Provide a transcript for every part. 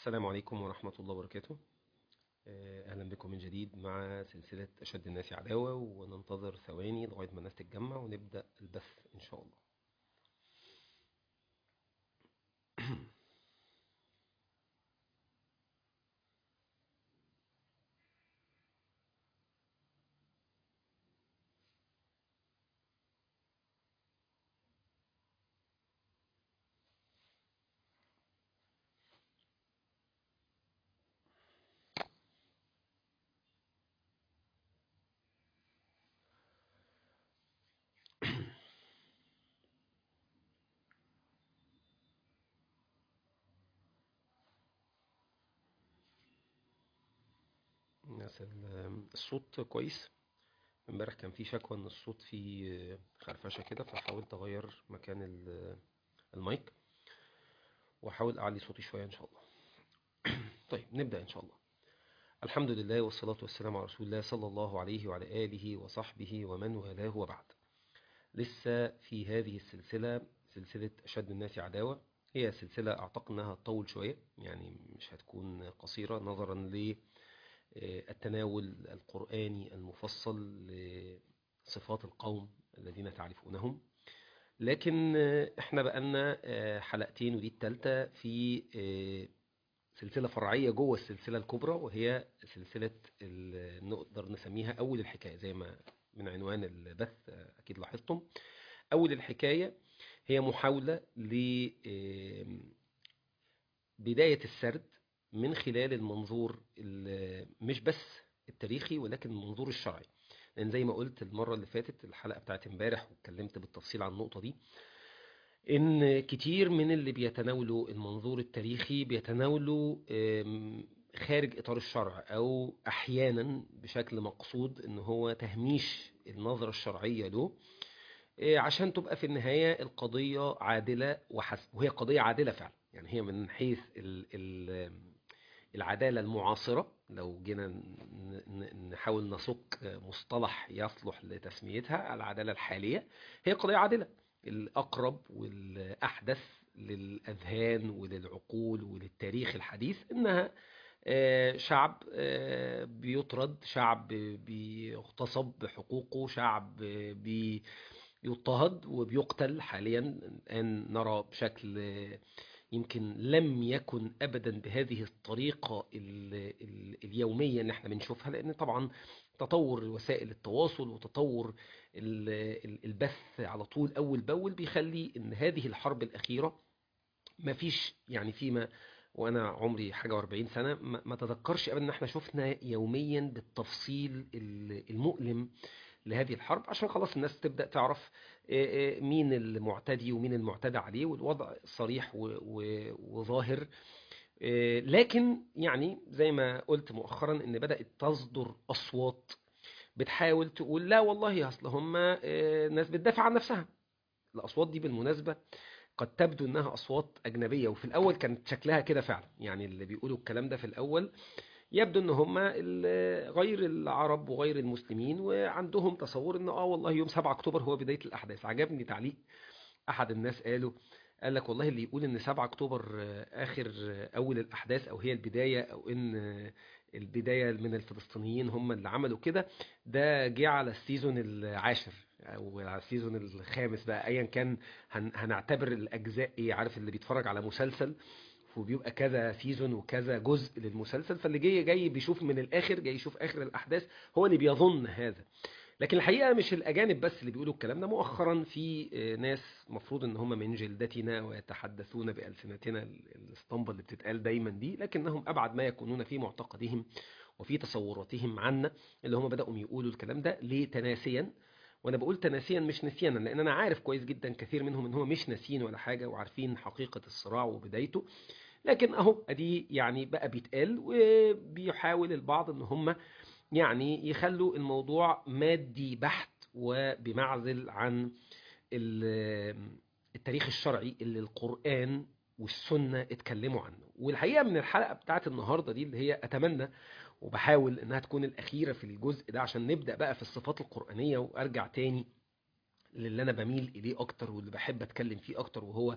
السلام عليكم ورحمة الله وبركاته آه، أهلا بكم من جديد مع سلسلة أشد الناس عداوة وننتظر ثواني لغاية ما الناس تتجمع ونبدأ البث إن شاء الله الناس ال- الصوت كويس امبارح كان في شكوى ان الصوت فيه خرفشة كده فحاولت اغير مكان ال- المايك واحاول اعلي صوتي شوية ان شاء الله طيب نبدأ ان شاء الله الحمد لله والصلاة والسلام على رسول الله صلى الله عليه وعلى آله وصحبه ومن والاه وبعد لسه في هذه السلسلة سلسلة أشد الناس عداوة هي سلسلة أعتقد أنها تطول شوية يعني مش هتكون قصيرة نظرا للتناول القرآني المفصل لصفات القوم الذين تعرفونهم لكن احنا بقالنا حلقتين ودي التالتة في سلسلة فرعية جوه السلسلة الكبرى وهي سلسلة ال- نقدر نسميها أول الحكاية زي ما من عنوان البث أكيد لاحظتم أول الحكاية هي محاولة لبداية السرد من خلال المنظور ال- مش بس التاريخي ولكن المنظور الشرعي لأن زي ما قلت المرة اللي فاتت الحلقة بتاعت امبارح واتكلمت بالتفصيل عن النقطة دي ان كتير من اللي بيتناولوا المنظور التاريخي بيتناولوا آم، خارج اطار الشرع او احيانا بشكل مقصود ان هو تهميش النظرة الشرعية له آه، عشان تبقى في النهاية القضية عادلة وحسب وهي قضية عادلة فعلا يعني هي من حيث ال ال العدالة المعاصرة لو جينا ن- ن- نحاول نسوق مصطلح يصلح لتسميتها العدالة الحالية هي قضية عادلة الأقرب والأحدث للأذهان وللعقول وللتاريخ الحديث إنها آه، شعب آه، بيطرد شعب بيغتصب بحقوقه شعب بيضطهد وبيقتل حاليا الآن نرى بشكل آه، يمكن لم يكن ابدا بهذه الطريقه ال ال اليوميه اللي احنا بنشوفها لان طبعا تطور وسائل التواصل وتطور ال- ال- البث على طول اول باول بيخلي ان هذه الحرب الاخيره ما فيش يعني فيما وانا عمري حاجه و40 سنه ما ما تذكرش ابدا ان احنا شفنا يوميا بالتفصيل ال- المؤلم لهذه الحرب عشان خلاص الناس تبدا تعرف آه، آه، مين المعتدي ومين المعتدى عليه والوضع صريح و- و- وظاهر آه، لكن يعني زي ما قلت مؤخرا ان بدات تصدر اصوات بتحاول تقول لا والله اصل هم آه، ناس بتدافع عن نفسها الاصوات دي بالمناسبه قد تبدو انها اصوات اجنبيه وفي الاول كانت شكلها كده فعلا يعني اللي بيقولوا الكلام ده في الاول يبدو ان هم ال- غير العرب وغير المسلمين وعندهم تصور ان اه والله يوم 7 اكتوبر هو بدايه الاحداث عجبني تعليق احد الناس قالوا قال لك والله اللي يقول ان 7 اكتوبر آه، اخر آه، اول الاحداث او هي البدايه او ان آه، البدايه من الفلسطينيين هم اللي عملوا كده ده جه على السيزون العاشر او على السيزون الخامس بقى ايا كان هن هنعتبر الاجزاء ايه عارف اللي بيتفرج على مسلسل وبيبقى كذا سيزون وكذا جزء للمسلسل فاللي جاي جاي بيشوف من الاخر جاي يشوف اخر الاحداث هو اللي بيظن هذا لكن الحقيقه مش الاجانب بس اللي بيقولوا الكلام ده مؤخرا في آه، ناس مفروض ان هم من جلدتنا ويتحدثون بالسنتنا ال- الاسطمبه اللي بتتقال دايما دي لكنهم ابعد ما يكونون في معتقدهم وفي تصوراتهم عنا اللي هم بداوا يقولوا الكلام ده ليه تناسيا وانا بقول تناسيا مش نسيانا لان انا عارف كويس جدا كثير منهم ان هم مش ناسيين ولا حاجه وعارفين حقيقه الصراع وبدايته لكن اهو ادي يعني بقى بيتقال وبيحاول البعض ان هم يعني يخلوا الموضوع مادي بحت وبمعزل عن ال- التاريخ الشرعي اللي القرآن والسنة اتكلموا عنه والحقيقة من الحلقة بتاعت النهاردة دي اللي هي أتمنى وبحاول إنها تكون الأخيرة في الجزء ده عشان نبدأ بقى في الصفات القرآنية وأرجع تاني للي أنا بميل إليه أكتر واللي بحب أتكلم فيه أكتر وهو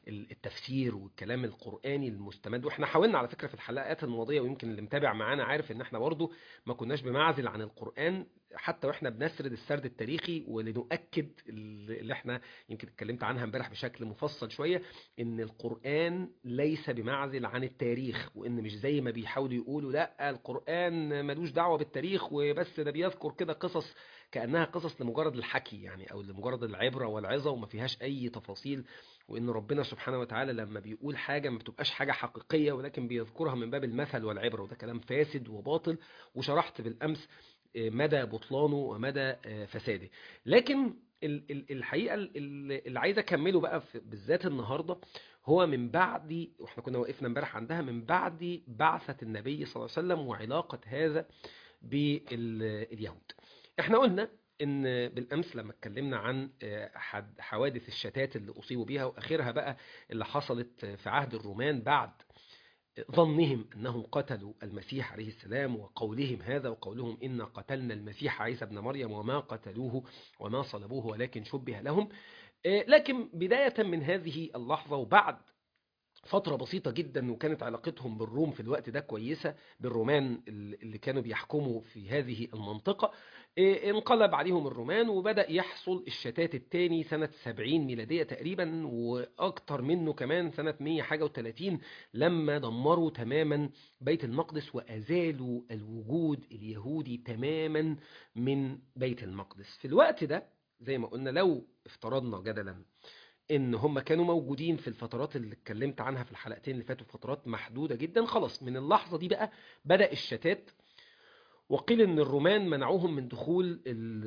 التفسير والكلام القرآني المستمد واحنا حاولنا على فكرة في الحلقات الماضية ويمكن اللي متابع معانا عارف ان احنا برضو ما كناش بمعزل عن القرآن حتى واحنا بنسرد السرد التاريخي ولنؤكد اللي احنا يمكن اتكلمت عنها امبارح بشكل مفصل شوية ان القرآن ليس بمعزل عن التاريخ وان مش زي ما بيحاولوا يقولوا لا القرآن ملوش دعوة بالتاريخ وبس ده بيذكر كده قصص كأنها قصص لمجرد الحكي يعني او لمجرد العبرة والعظة وما فيهاش اي تفاصيل وان ربنا سبحانه وتعالى لما بيقول حاجة ما بتبقاش حاجة حقيقية ولكن بيذكرها من باب المثل والعبرة وده كلام فاسد وباطل وشرحت بالامس مدى بطلانه ومدى فساده لكن الحقيقة اللي عايز أكمله بقى بالذات النهاردة هو من بعد واحنا كنا وقفنا امبارح عندها من بعد بعثة النبي صلى الله عليه وسلم وعلاقة هذا باليهود احنا قلنا ان بالامس لما اتكلمنا عن حوادث الشتات اللي اصيبوا بيها واخرها بقى اللي حصلت في عهد الرومان بعد ظنهم أنهم قتلوا المسيح عليه السلام وقولهم هذا وقولهم إن قتلنا المسيح عيسى ابن مريم وما قتلوه وما صلبوه ولكن شبه لهم لكن بداية من هذه اللحظة وبعد فترة بسيطة جدا وكانت علاقتهم بالروم في الوقت ده كويسة بالرومان اللي كانوا بيحكموا في هذه المنطقة انقلب عليهم الرومان وبدأ يحصل الشتات الثاني سنة 70 ميلادية تقريبا وأكتر منه كمان سنة 100 حاجة و30 لما دمروا تماما بيت المقدس وأزالوا الوجود اليهودي تماما من بيت المقدس في الوقت ده زي ما قلنا لو افترضنا جدلا ان هم كانوا موجودين في الفترات اللي اتكلمت عنها في الحلقتين اللي فاتوا فترات محدودة جدا خلاص من اللحظة دي بقى بدأ الشتات وقيل ان الرومان منعوهم من دخول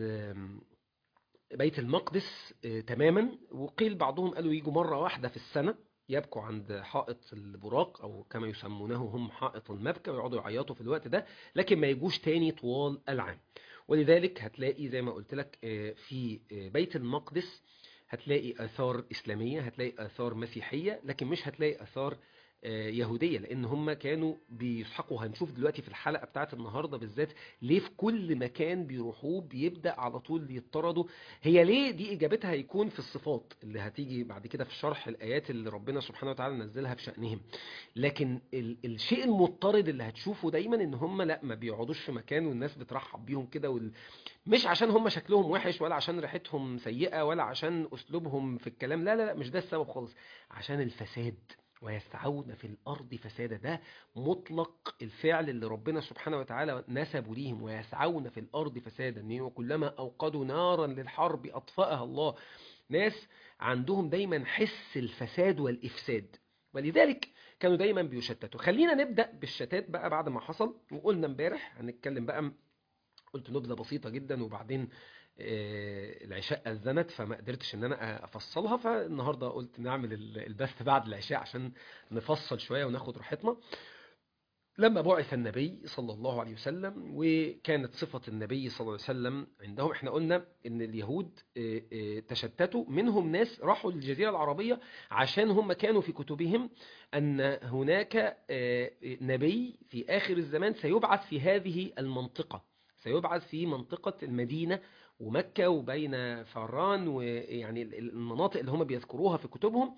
بيت المقدس تماما وقيل بعضهم قالوا يجوا مرة واحدة في السنة يبكوا عند حائط البراق او كما يسمونه هم حائط المبكى ويقعدوا يعيطوا في الوقت ده لكن ما يجوش تاني طوال العام ولذلك هتلاقي زي ما قلت لك في بيت المقدس هتلاقي آثار إسلامية هتلاقي آثار مسيحية لكن مش هتلاقي آثار يهودية لأن هم كانوا بيسحقوا هنشوف دلوقتي في الحلقة بتاعت النهاردة بالذات ليه في كل مكان بيروحوه بيبدأ على طول يطردوا هي ليه دي إجابتها هيكون في الصفات اللي هتيجي بعد كده في شرح الآيات اللي ربنا سبحانه وتعالى نزلها بشأنهم لكن ال الشيء المضطرد اللي هتشوفه دايما ان هم لا ما بيقعدوش في مكان والناس بترحب بيهم كده وال... مش عشان هم شكلهم وحش ولا عشان ريحتهم سيئة ولا عشان أسلوبهم في الكلام لا لا لا مش ده السبب خالص عشان الفساد ويسعون في الأرض فسادا ده مطلق الفعل اللي ربنا سبحانه وتعالى نسبوا ليهم ويسعون في الأرض فسادا وكلما أوقدوا نارا للحرب أطفأها الله ناس عندهم دايما حس الفساد والإفساد ولذلك كانوا دايما بيشتتوا خلينا نبدأ بالشتات بقى بعد ما حصل وقلنا امبارح هنتكلم بقى قلت نبذة بسيطة جدا وبعدين العشاء أذنت فما قدرتش ان انا افصلها فالنهاردة قلت نعمل البث بعد العشاء عشان نفصل شوية وناخد راحتنا لما بعث النبي صلى الله عليه وسلم وكانت صفة النبي صلى الله عليه وسلم عندهم احنا قلنا ان اليهود تشتتوا منهم ناس راحوا للجزيرة العربية عشان هم كانوا في كتبهم ان هناك نبي في اخر الزمان سيبعث في هذه المنطقة سيبعث في منطقة المدينة ومكة وبين فران ويعني المناطق اللي هم بيذكروها في كتبهم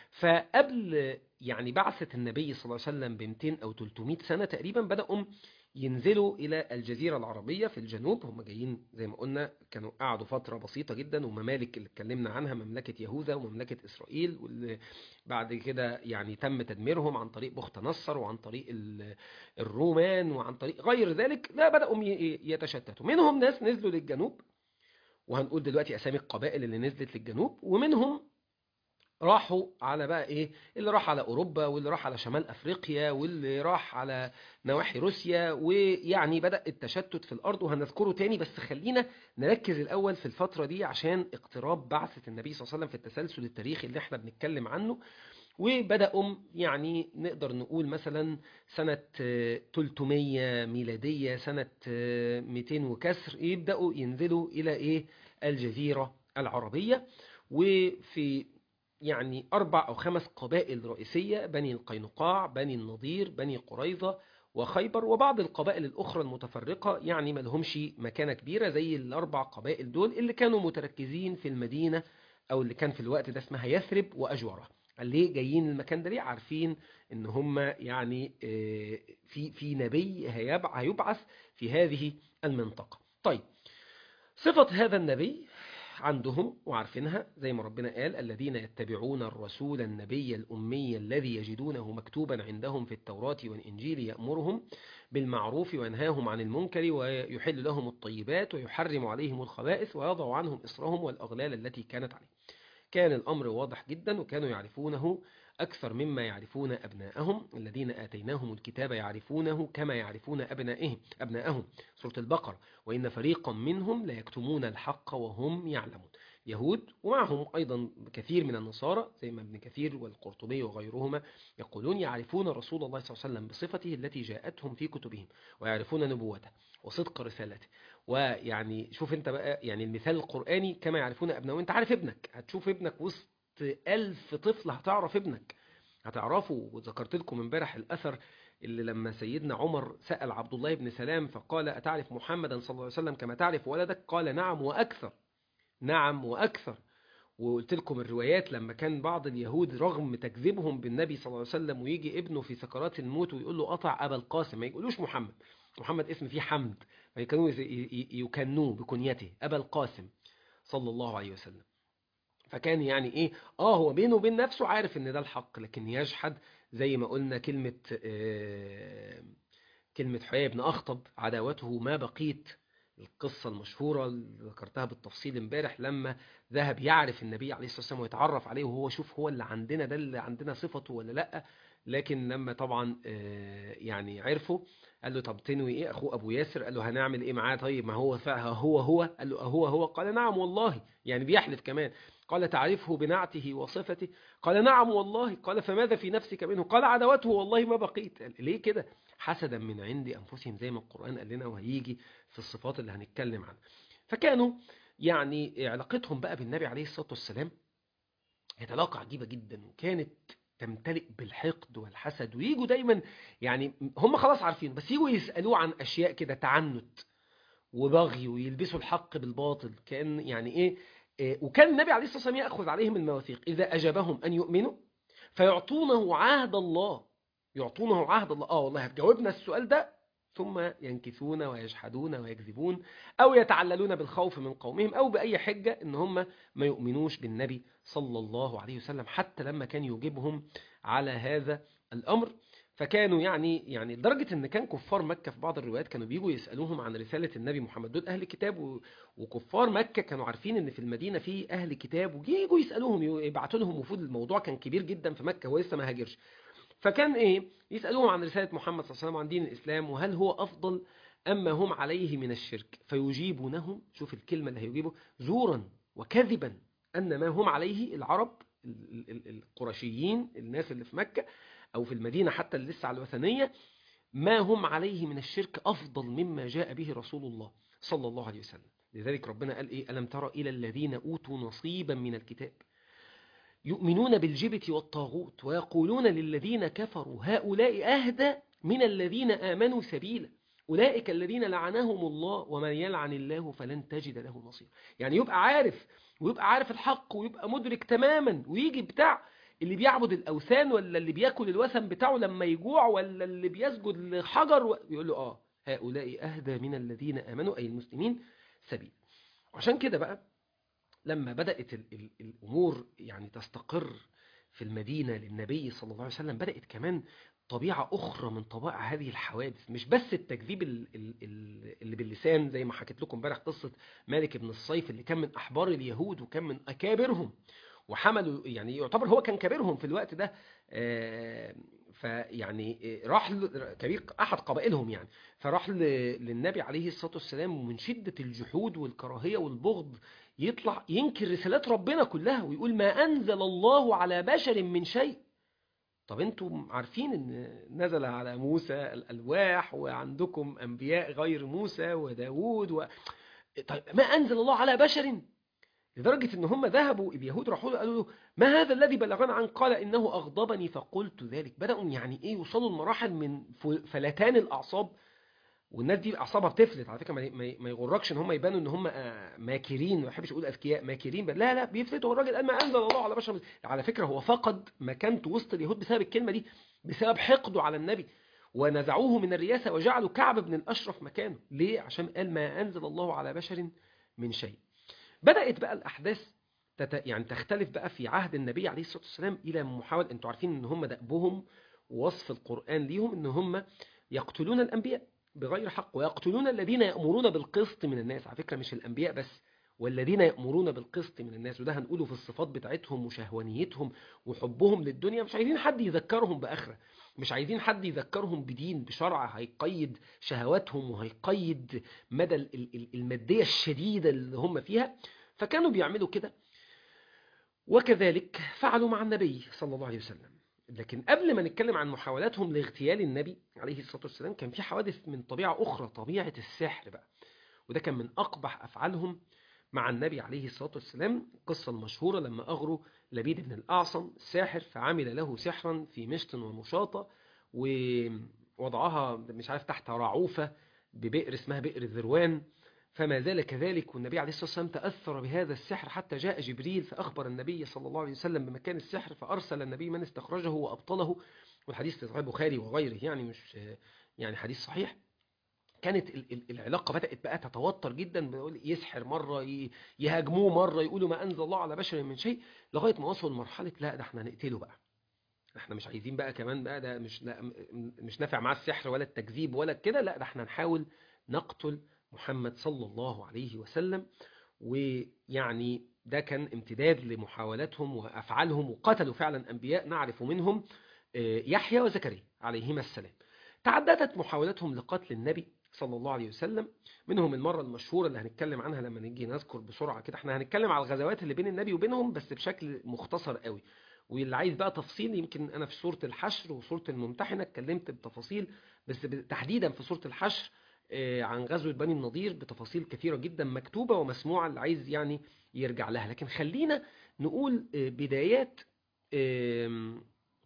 فقبل يعني بعثة النبي صلى الله عليه وسلم ب 200 أو 300 سنة تقريبا بدأوا ينزلوا إلى الجزيرة العربية في الجنوب هم جايين زي ما قلنا كانوا قعدوا فترة بسيطة جدا وممالك اللي اتكلمنا عنها مملكة يهوذا ومملكة إسرائيل واللي بعد كده يعني تم تدميرهم عن طريق بخت نصر وعن طريق الرومان وعن طريق غير ذلك لا بدأوا يتشتتوا منهم ناس نزلوا للجنوب وهنقول دلوقتي أسامي القبائل اللي نزلت للجنوب ومنهم راحوا على بقى ايه اللي راح على اوروبا واللي راح على شمال افريقيا واللي راح على نواحي روسيا ويعني بدأ التشتت في الارض وهنذكره تاني بس خلينا نركز الاول في الفترة دي عشان اقتراب بعثة النبي صلى الله عليه وسلم في التسلسل التاريخي اللي احنا بنتكلم عنه وبدأوا يعني نقدر نقول مثلا سنة 300 ميلادية سنة 200 وكسر يبدأوا ينزلوا إلى إيه الجزيرة العربية وفي يعني أربع أو خمس قبائل رئيسية بني القينقاع بني النضير بني قريظة وخيبر وبعض القبائل الأخرى المتفرقة يعني ما لهمش مكانة كبيرة زي الأربع قبائل دول اللي كانوا متركزين في المدينة أو اللي كان في الوقت ده اسمها يثرب وأجورة ليه جايين المكان ده ليه عارفين ان هم يعني في في نبي هيبعث في هذه المنطقة طيب صفة هذا النبي عندهم وعارفينها زي ما ربنا قال الذين يتبعون الرسول النبي الأمي الذي يجدونه مكتوبا عندهم في التوراة والإنجيل يأمرهم بالمعروف وينهاهم عن المنكر ويحل لهم الطيبات ويحرم عليهم الخبائث ويضع عنهم إصرهم والأغلال التي كانت عليهم كان الأمر واضح جدا وكانوا يعرفونه أكثر مما يعرفون أبناءهم الذين آتيناهم الكتاب يعرفونه كما يعرفون أبنائهم أبناءهم سورة البقرة وإن فريقا منهم لا يكتمون الحق وهم يعلمون يهود ومعهم أيضا كثير من النصارى زي ما ابن كثير والقرطبي وغيرهما يقولون يعرفون رسول الله صلى الله عليه وسلم بصفته التي جاءتهم في كتبهم ويعرفون نبوته وصدق رسالته ويعني شوف انت بقى يعني المثال القرآني كما يعرفون أبنائهم انت عارف ابنك هتشوف ابنك وسط ألف طفل هتعرف ابنك هتعرفه وذكرت لكم امبارح الأثر اللي لما سيدنا عمر سأل عبد الله بن سلام فقال أتعرف محمدا صلى الله عليه وسلم كما تعرف ولدك قال نعم وأكثر نعم وأكثر وقلت لكم الروايات لما كان بعض اليهود رغم تكذيبهم بالنبي صلى الله عليه وسلم ويجي ابنه في سكرات الموت ويقول له قطع أبا القاسم ما يقولوش محمد محمد اسم فيه حمد فكانوا يكنوه بكنيته أبا القاسم صلى الله عليه وسلم فكان يعني ايه اه هو بينه وبين نفسه عارف ان ده الحق لكن يجحد زي ما قلنا كلمة آه كلمة حيي بن أخطب عداوته ما بقيت القصة المشهورة اللي ذكرتها بالتفصيل امبارح لما ذهب يعرف النبي عليه الصلاة والسلام ويتعرف عليه وهو شوف هو اللي عندنا ده اللي عندنا صفته ولا لأ لكن لما طبعا آه يعني عرفه قال له طب تنوي ايه اخوه ابو ياسر قال له هنعمل ايه معاه طيب ما هو فعلا هو هو قال له هو هو قال نعم والله يعني بيحلف كمان قال تعرفه بنعته وصفته قال نعم والله قال فماذا في نفسك منه قال عداوته والله ما بقيت ليه كده حسدا من عند أنفسهم زي ما القرآن قال لنا وهيجي في الصفات اللي هنتكلم عنها فكانوا يعني علاقتهم بقى بالنبي عليه الصلاة والسلام كانت علاقة عجيبة جدا وكانت تمتلئ بالحقد والحسد ويجوا دايما يعني هم خلاص عارفين بس يجوا يسألوه عن أشياء كده تعنت وبغي ويلبسوا الحق بالباطل كان يعني ايه وكان النبي عليه الصلاة والسلام يأخذ عليهم المواثيق إذا أجابهم أن يؤمنوا فيعطونه عهد الله يعطونه عهد الله آه والله هتجاوبنا السؤال ده ثم ينكثون ويجحدون ويكذبون أو يتعللون بالخوف من قومهم أو بأي حجة إن هم ما يؤمنوش بالنبي صلى الله عليه وسلم حتى لما كان يجيبهم على هذا الأمر فكانوا يعني يعني لدرجة ان كان كفار مكة في بعض الروايات كانوا بيجوا يسألوهم عن رسالة النبي محمد دول اهل كتاب وكفار مكة كانوا عارفين ان في المدينة في اهل كتاب ويجوا يسألوهم يبعتوا لهم وفود الموضوع كان كبير جدا في مكة هو لسه ما هاجرش فكان ايه يسألوهم عن رسالة محمد صلى الله عليه وسلم عن دين الاسلام وهل هو افضل اما هم عليه من الشرك فيجيبونهم شوف الكلمة اللي هيجيبه زورا وكذبا ان ما هم عليه العرب القرشيين الناس اللي في مكة أو في المدينة حتى اللي لسه على الوثنية ما هم عليه من الشرك أفضل مما جاء به رسول الله صلى الله عليه وسلم لذلك ربنا قال إيه ألم ترى إلى الذين أوتوا نصيبا من الكتاب يؤمنون بالجبت والطاغوت ويقولون للذين كفروا هؤلاء أهدى من الذين آمنوا سبيلا أولئك الذين لعنهم الله ومن يلعن الله فلن تجد له نصيرا يعني يبقى عارف ويبقى عارف الحق ويبقى مدرك تماما ويجي بتاع اللي بيعبد الأوثان ولا اللي بياكل الوثن بتاعه لما يجوع ولا اللي بيسجد لحجر و... يقول له آه هؤلاء أهدى من الذين آمنوا أي المسلمين سبيل وعشان كده بقى لما بدأت ال ال الأمور يعني تستقر في المدينة للنبي صلى الله عليه وسلم بدأت كمان طبيعة أخرى من طبائع هذه الحوادث مش بس التكذيب اللي باللسان زي ما حكيت لكم امبارح قصة مالك بن الصيف اللي كان من أحبار اليهود وكان من أكابرهم وحملوا يعني يعتبر هو كان كبيرهم في الوقت ده فيعني راح كبير احد قبائلهم يعني فراح للنبي عليه الصلاه والسلام ومن شده الجحود والكراهيه والبغض يطلع ينكر رسالات ربنا كلها ويقول ما انزل الله على بشر من شيء طب انتم عارفين ان نزل على موسى الالواح وعندكم انبياء غير موسى وداوود و... طيب ما انزل الله على بشر لدرجة ان هم ذهبوا اليهود راحوا له قالوا له ما هذا الذي بلغنا عن قال انه اغضبني فقلت ذلك بدأوا يعني ايه يوصلوا لمراحل من فلتان الاعصاب والناس دي اعصابها بتفلت على فكره ما- ما ما يغركش ان هم يبانوا ان هم آه، ماكرين ما بحبش اقول اذكياء ماكرين لا لا بيفلتوا الراجل قال ما انزل الله على بشر على فكره هو فقد مكانته وسط اليهود بسبب الكلمه دي بسبب حقده على النبي ونزعوه من الرياسه وجعلوا كعب بن الاشرف مكانه ليه عشان قال ما انزل الله على بشر من شيء بدات بقى الاحداث تت... يعني تختلف بقى في عهد النبي عليه الصلاه والسلام الى محاوله انتوا عارفين ان هم دأبهم ووصف القران ليهم ان هم يقتلون الانبياء بغير حق ويقتلون الذين يأمرون بالقسط من الناس على فكرة مش الأنبياء بس والذين يأمرون بالقسط من الناس وده هنقوله في الصفات بتاعتهم وشهوانيتهم وحبهم للدنيا مش عايزين حد يذكرهم بآخرة مش عايزين حد يذكرهم بدين بشرع هيقيد شهواتهم وهيقيد مدى ال- ال- المادية الشديدة اللي هم فيها فكانوا بيعملوا كده وكذلك فعلوا مع النبي صلى الله عليه وسلم لكن قبل ما نتكلم عن محاولاتهم لاغتيال النبي عليه الصلاة والسلام كان في حوادث من طبيعة أخرى طبيعة السحر بقى وده كان من أقبح أفعالهم مع النبي عليه الصلاة والسلام القصة المشهورة لما أغروا لبيد بن الأعصم الساحر فعمل له سحرا في مشط ومشاطة ووضعها مش عارف تحت رعوفة ببئر اسمها بئر الذروان فما زال كذلك والنبي عليه الصلاة والسلام تأثر بهذا السحر حتى جاء جبريل فأخبر النبي صلى الله عليه وسلم بمكان السحر فأرسل النبي من استخرجه وأبطله والحديث في صحيح البخاري وغيره يعني مش يعني حديث صحيح كانت ال- ال- العلاقة بدأت بقى تتوتر جدا بيقول يسحر مرة ي- يهاجموه مرة يقولوا ما أنزل الله على بشر من شيء لغاية ما وصلوا لمرحلة لا ده احنا هنقتله بقى احنا مش عايزين بقى كمان بقى ده مش لا م- مش نافع معاه السحر ولا التكذيب ولا كده لا ده احنا نحاول نقتل محمد صلى الله عليه وسلم ويعني ده كان امتداد لمحاولاتهم وأفعالهم وقتلوا فعلا أنبياء نعرف منهم آه، يحيى وزكريا عليهما السلام تعددت محاولاتهم لقتل النبي صلى الله عليه وسلم منهم المرة المشهورة اللي هنتكلم عنها لما نيجي نذكر بسرعة كده احنا هنتكلم على الغزوات اللي بين النبي وبينهم بس بشكل مختصر قوي واللي عايز بقى تفصيل يمكن انا في سورة الحشر وسورة الممتحنة اتكلمت بتفاصيل بس تحديدا في سورة الحشر آه، عن غزوة بني النضير بتفاصيل كثيرة جدا مكتوبة ومسموعة اللي عايز يعني يرجع لها لكن خلينا نقول آه، بدايات آم،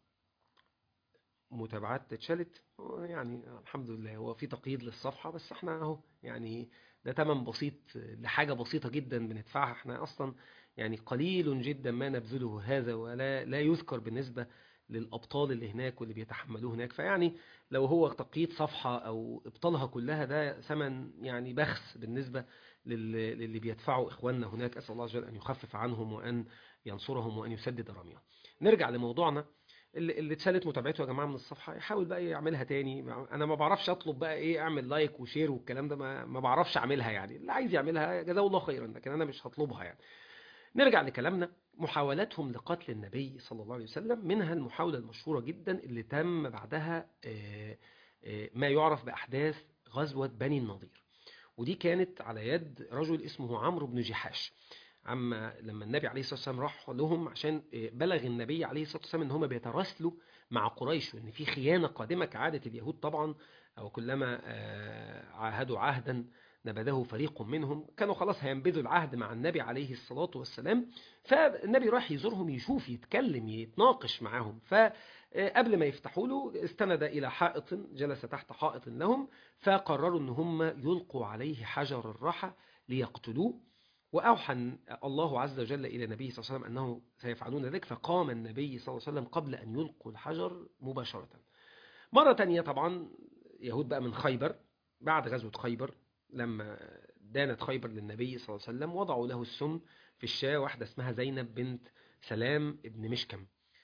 متابعات اتشالت هو يعني الحمد لله هو في تقييد للصفحة بس احنا اهو يعني ده تمن بسيط لحاجة بسيطة جدا بندفعها احنا اصلا يعني قليل جدا ما نبذله هذا ولا لا يذكر بالنسبة للأبطال اللي هناك واللي بيتحملوه هناك فيعني لو هو تقييد صفحة أو إبطالها كلها ده ثمن يعني بخس بالنسبة لل- للي بيدفعوا إخواننا هناك أسأل الله عز وجل أن يخفف عنهم وأن ينصرهم وأن يسدد رميهم نرجع لموضوعنا اللي اللي اتسالت متابعته يا جماعه من الصفحه يحاول بقى يعملها تاني انا ما بعرفش اطلب بقى ايه اعمل لايك وشير والكلام ده ما, ما بعرفش اعملها يعني اللي عايز يعملها جزاه الله خيرا لكن انا مش هطلبها يعني نرجع لكلامنا محاولاتهم لقتل النبي صلى الله عليه وسلم منها المحاولة المشهورة جدا اللي تم بعدها آه، آه، ما يعرف بأحداث غزوة بني النضير ودي كانت على يد رجل اسمه عمرو بن جحاش عما لما النبي عليه الصلاة والسلام راح لهم عشان آه، بلغ النبي عليه الصلاة والسلام ان هم بيتراسلوا مع قريش وان في خيانة قادمة كعادة اليهود طبعا او كلما آه، عاهدوا عهدا نبذه فريق منهم كانوا خلاص هينبذوا العهد مع النبي عليه الصلاة والسلام فالنبي راح يزورهم يشوف يتكلم يتناقش معاهم فقبل ما يفتحوا له استند إلى حائط جلس تحت حائط لهم فقرروا ان هم يلقوا عليه حجر الرحى ليقتلوه وأوحى الله عز وجل إلى النبي صلى الله عليه وسلم أنه سيفعلون ذلك فقام النبي صلى الله عليه وسلم قبل أن يلقوا الحجر مباشرة مرة تانية طبعا يهود بقى من خيبر بعد غزوة خيبر لما دانت خيبر للنبي صلى الله عليه وسلم وضعوا له السم في الشاة واحدة اسمها زينب بنت سلام ابن مشكم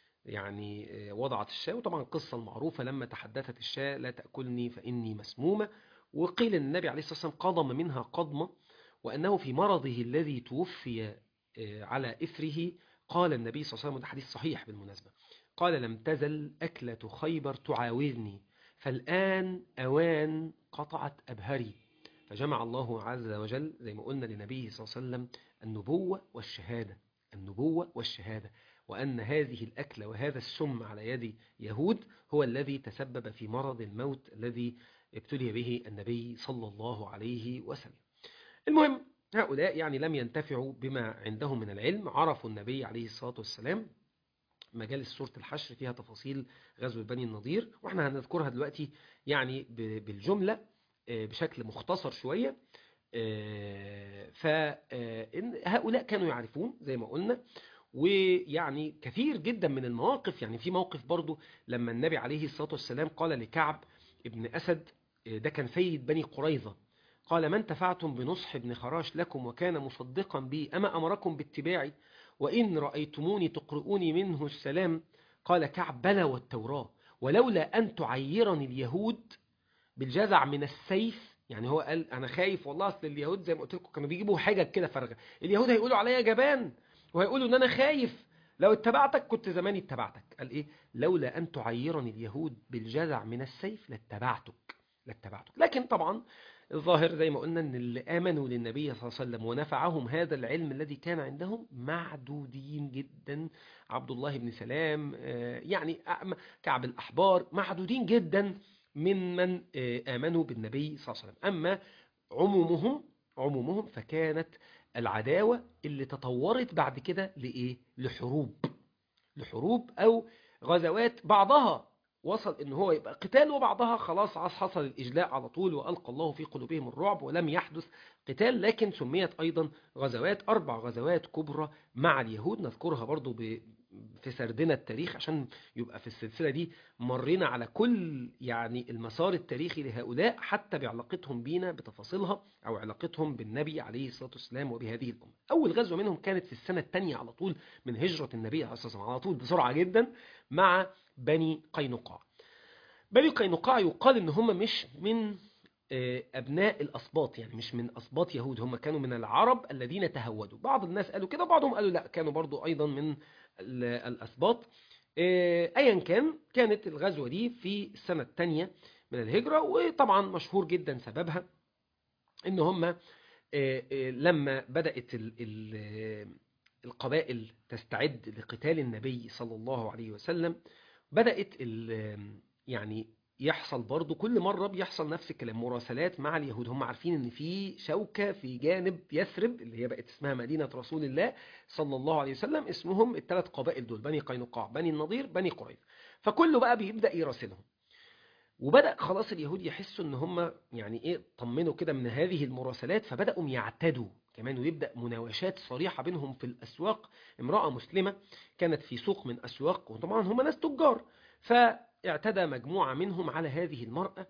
يعني آه، وضعت الشاة وطبعا القصة المعروفة لما تحدثت الشاة لا تأكلني فإني مسمومة وقيل أن النبي عليه الصلاة والسلام قضم منها قضمة وأنه في مرضه الذي توفي آه، على إثره قال النبي صلى الله عليه وسلم وده حديث صحيح بالمناسبة قال لم تزل أكلة خيبر تعاوذني فالآن أوان قطعت أبهري فجمع الله عز وجل زي ما قلنا لنبيه صلى الله عليه وسلم النبوة والشهادة النبوة والشهادة وأن هذه الأكلة وهذا السم على يد يهود هو الذي تسبب في مرض الموت الذي ابتلي به النبي صلى الله عليه وسلم المهم هؤلاء يعني لم ينتفعوا بما عندهم من العلم عرفوا النبي عليه الصلاة والسلام مجالس سورة الحشر فيها تفاصيل غزوة بني النضير واحنا هنذكرها دلوقتي يعني ب- بالجملة بشكل مختصر شوية فهؤلاء كانوا يعرفون زي ما قلنا ويعني كثير جدا من المواقف يعني في موقف برضو لما النبي عليه الصلاة والسلام قال لكعب ابن أسد ده كان سيد بني قريظة قال من تفعتم بنصح ابن خراش لكم وكان مصدقا بي أما أمركم باتباعي وإن رأيتموني تقرؤوني منه السلام قال كعب بلى والتوراة ولولا أن تعيرني اليهود بالجزع من السيف يعني هو قال أنا خايف والله أصل اليهود زي ما قلت لكم كانوا بيجيبوا حاجة كده فارغة اليهود هيقولوا عليا جبان وهيقولوا ان انا خايف لو اتبعتك كنت زماني اتبعتك قال ايه لولا ان تعيرني اليهود بالجزع من السيف لاتبعتك لاتبعتك لكن طبعا الظاهر زي ما قلنا ان اللي امنوا للنبي صلى الله عليه وسلم ونفعهم هذا العلم الذي كان عندهم معدودين جدا عبد الله بن سلام يعني كعب الاحبار معدودين جدا ممن امنوا بالنبي صلى الله عليه وسلم اما عمومهم عمومهم فكانت العداوة اللي تطورت بعد كده لإيه؟ لحروب لحروب أو غزوات بعضها وصل إن هو يبقى قتال وبعضها خلاص حصل الإجلاء على طول وألقى الله في قلوبهم الرعب ولم يحدث قتال لكن سميت أيضا غزوات أربع غزوات كبرى مع اليهود نذكرها برضو ب في سردنا التاريخ عشان يبقى في السلسلة دي مرينا على كل يعني المسار التاريخي لهؤلاء حتى بعلاقتهم بينا بتفاصيلها أو علاقتهم بالنبي عليه الصلاة والسلام وبهذه الأمة أول غزوة منهم كانت في السنة الثانية على طول من هجرة النبي عليه الصلاة والسلام على طول بسرعة جدا مع بني قينقاع بني قينقاع يقال إن هم مش من أبناء الأسباط يعني مش من أسباط يهود هم كانوا من العرب الذين تهودوا بعض الناس قالوا كده بعضهم قالوا لا كانوا برضو أيضا من الأسباط أيا كان كانت الغزوة دي في السنة الثانية من الهجرة وطبعا مشهور جدا سببها إن هم لما بدأت القبائل تستعد لقتال النبي صلى الله عليه وسلم بدأت يعني يحصل برضو كل مرة بيحصل نفس الكلام مراسلات مع اليهود هم عارفين ان في شوكة في جانب يثرب اللي هي بقت اسمها مدينة رسول الله صلى الله عليه وسلم اسمهم الثلاث قبائل دول بني قينقاع بني النضير بني قريظة فكله بقى بيبدأ يراسلهم وبدأ خلاص اليهود يحسوا ان هم يعني ايه طمنوا كده من هذه المراسلات فبدأوا يعتدوا كمان ويبدأ مناوشات صريحة بينهم في الأسواق امرأة مسلمة كانت في سوق من أسواق وطبعا هم ناس تجار ف اعتدى مجموعة منهم على هذه المرأة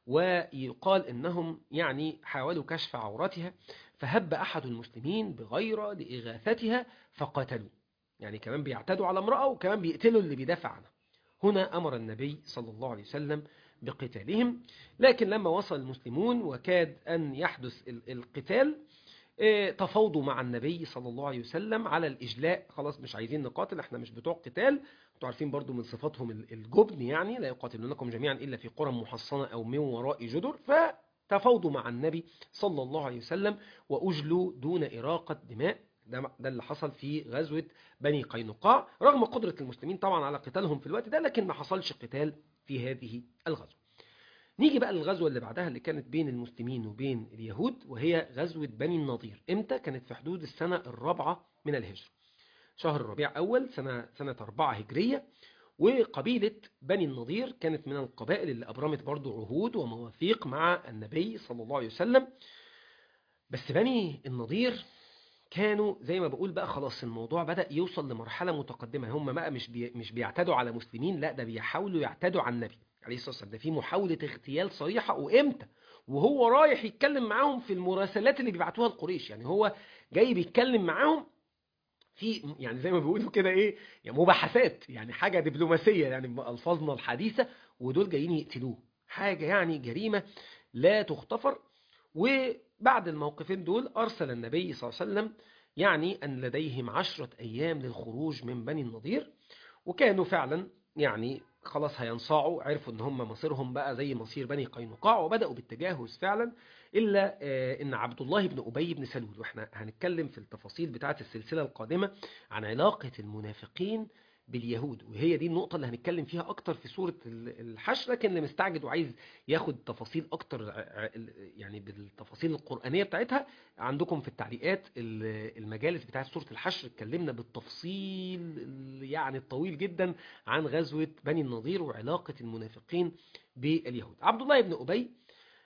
ويقال انهم يعني حاولوا كشف عورتها فهب احد المسلمين بغيرة لاغاثتها فقتلوا يعني كمان بيعتدوا على امرأة وكمان بيقتلوا اللي بيدافع عنها هنا امر النبي صلى الله عليه وسلم بقتالهم لكن لما وصل المسلمون وكاد ان يحدث القتال تفاوضوا مع النبي صلى الله عليه وسلم على الإجلاء خلاص مش عايزين نقاتل احنا مش بتوع قتال انتوا عارفين برضو من صفاتهم الجبن يعني لا يقاتلونكم جميعا إلا في قرى محصنة أو من وراء جدر فتفاوضوا مع النبي صلى الله عليه وسلم وأجلوا دون إراقة دماء ده, ده اللي حصل في غزوة بني قينقاع رغم قدرة المسلمين طبعا على قتالهم في الوقت ده لكن ما حصلش قتال في هذه الغزوة نيجي بقى للغزوة اللي بعدها اللي كانت بين المسلمين وبين اليهود وهي غزوة بني النضير امتى كانت في حدود السنة الرابعة من الهجرة شهر الربيع أول سنة, سنة أربعة هجرية وقبيلة بني النضير كانت من القبائل اللي أبرمت برضو عهود ومواثيق مع النبي صلى الله عليه وسلم بس بني النضير كانوا زي ما بقول بقى خلاص الموضوع بدأ يوصل لمرحلة متقدمة هم بقى مش بي مش بيعتدوا على مسلمين لا ده بيحاولوا يعتدوا على النبي عليه الصلاة والسلام ده في محاولة اغتيال صريحة وامتى وهو رايح يتكلم معاهم في المراسلات اللي بيبعتوها لقريش يعني هو جاي بيتكلم معاهم في يعني زي ما بيقولوا كده ايه يعني مباحثات يعني حاجة دبلوماسية يعني بألفاظنا الحديثة ودول جايين يقتلوه حاجة يعني جريمة لا تغتفر وبعد الموقفين دول أرسل النبي صلى الله عليه وسلم يعني أن لديهم عشرة أيام للخروج من بني النضير وكانوا فعلا يعني خلاص هينصاعوا عرفوا ان هم مصيرهم بقى زي مصير بني قينقاع وبدأوا بالتجهز فعلا إلا ان عبد الله بن أبي بن سلول واحنا هنتكلم في التفاصيل بتاعة السلسلة القادمة عن علاقة المنافقين باليهود وهي دي النقطة اللي هنتكلم فيها أكتر في سورة الحشر لكن اللي مستعجل وعايز ياخد تفاصيل أكتر يعني بالتفاصيل القرآنية بتاعتها عندكم في التعليقات المجالس بتاعة سورة الحشر اتكلمنا بالتفصيل يعني الطويل جدا عن غزوة بني النضير وعلاقة المنافقين باليهود عبد الله بن أبي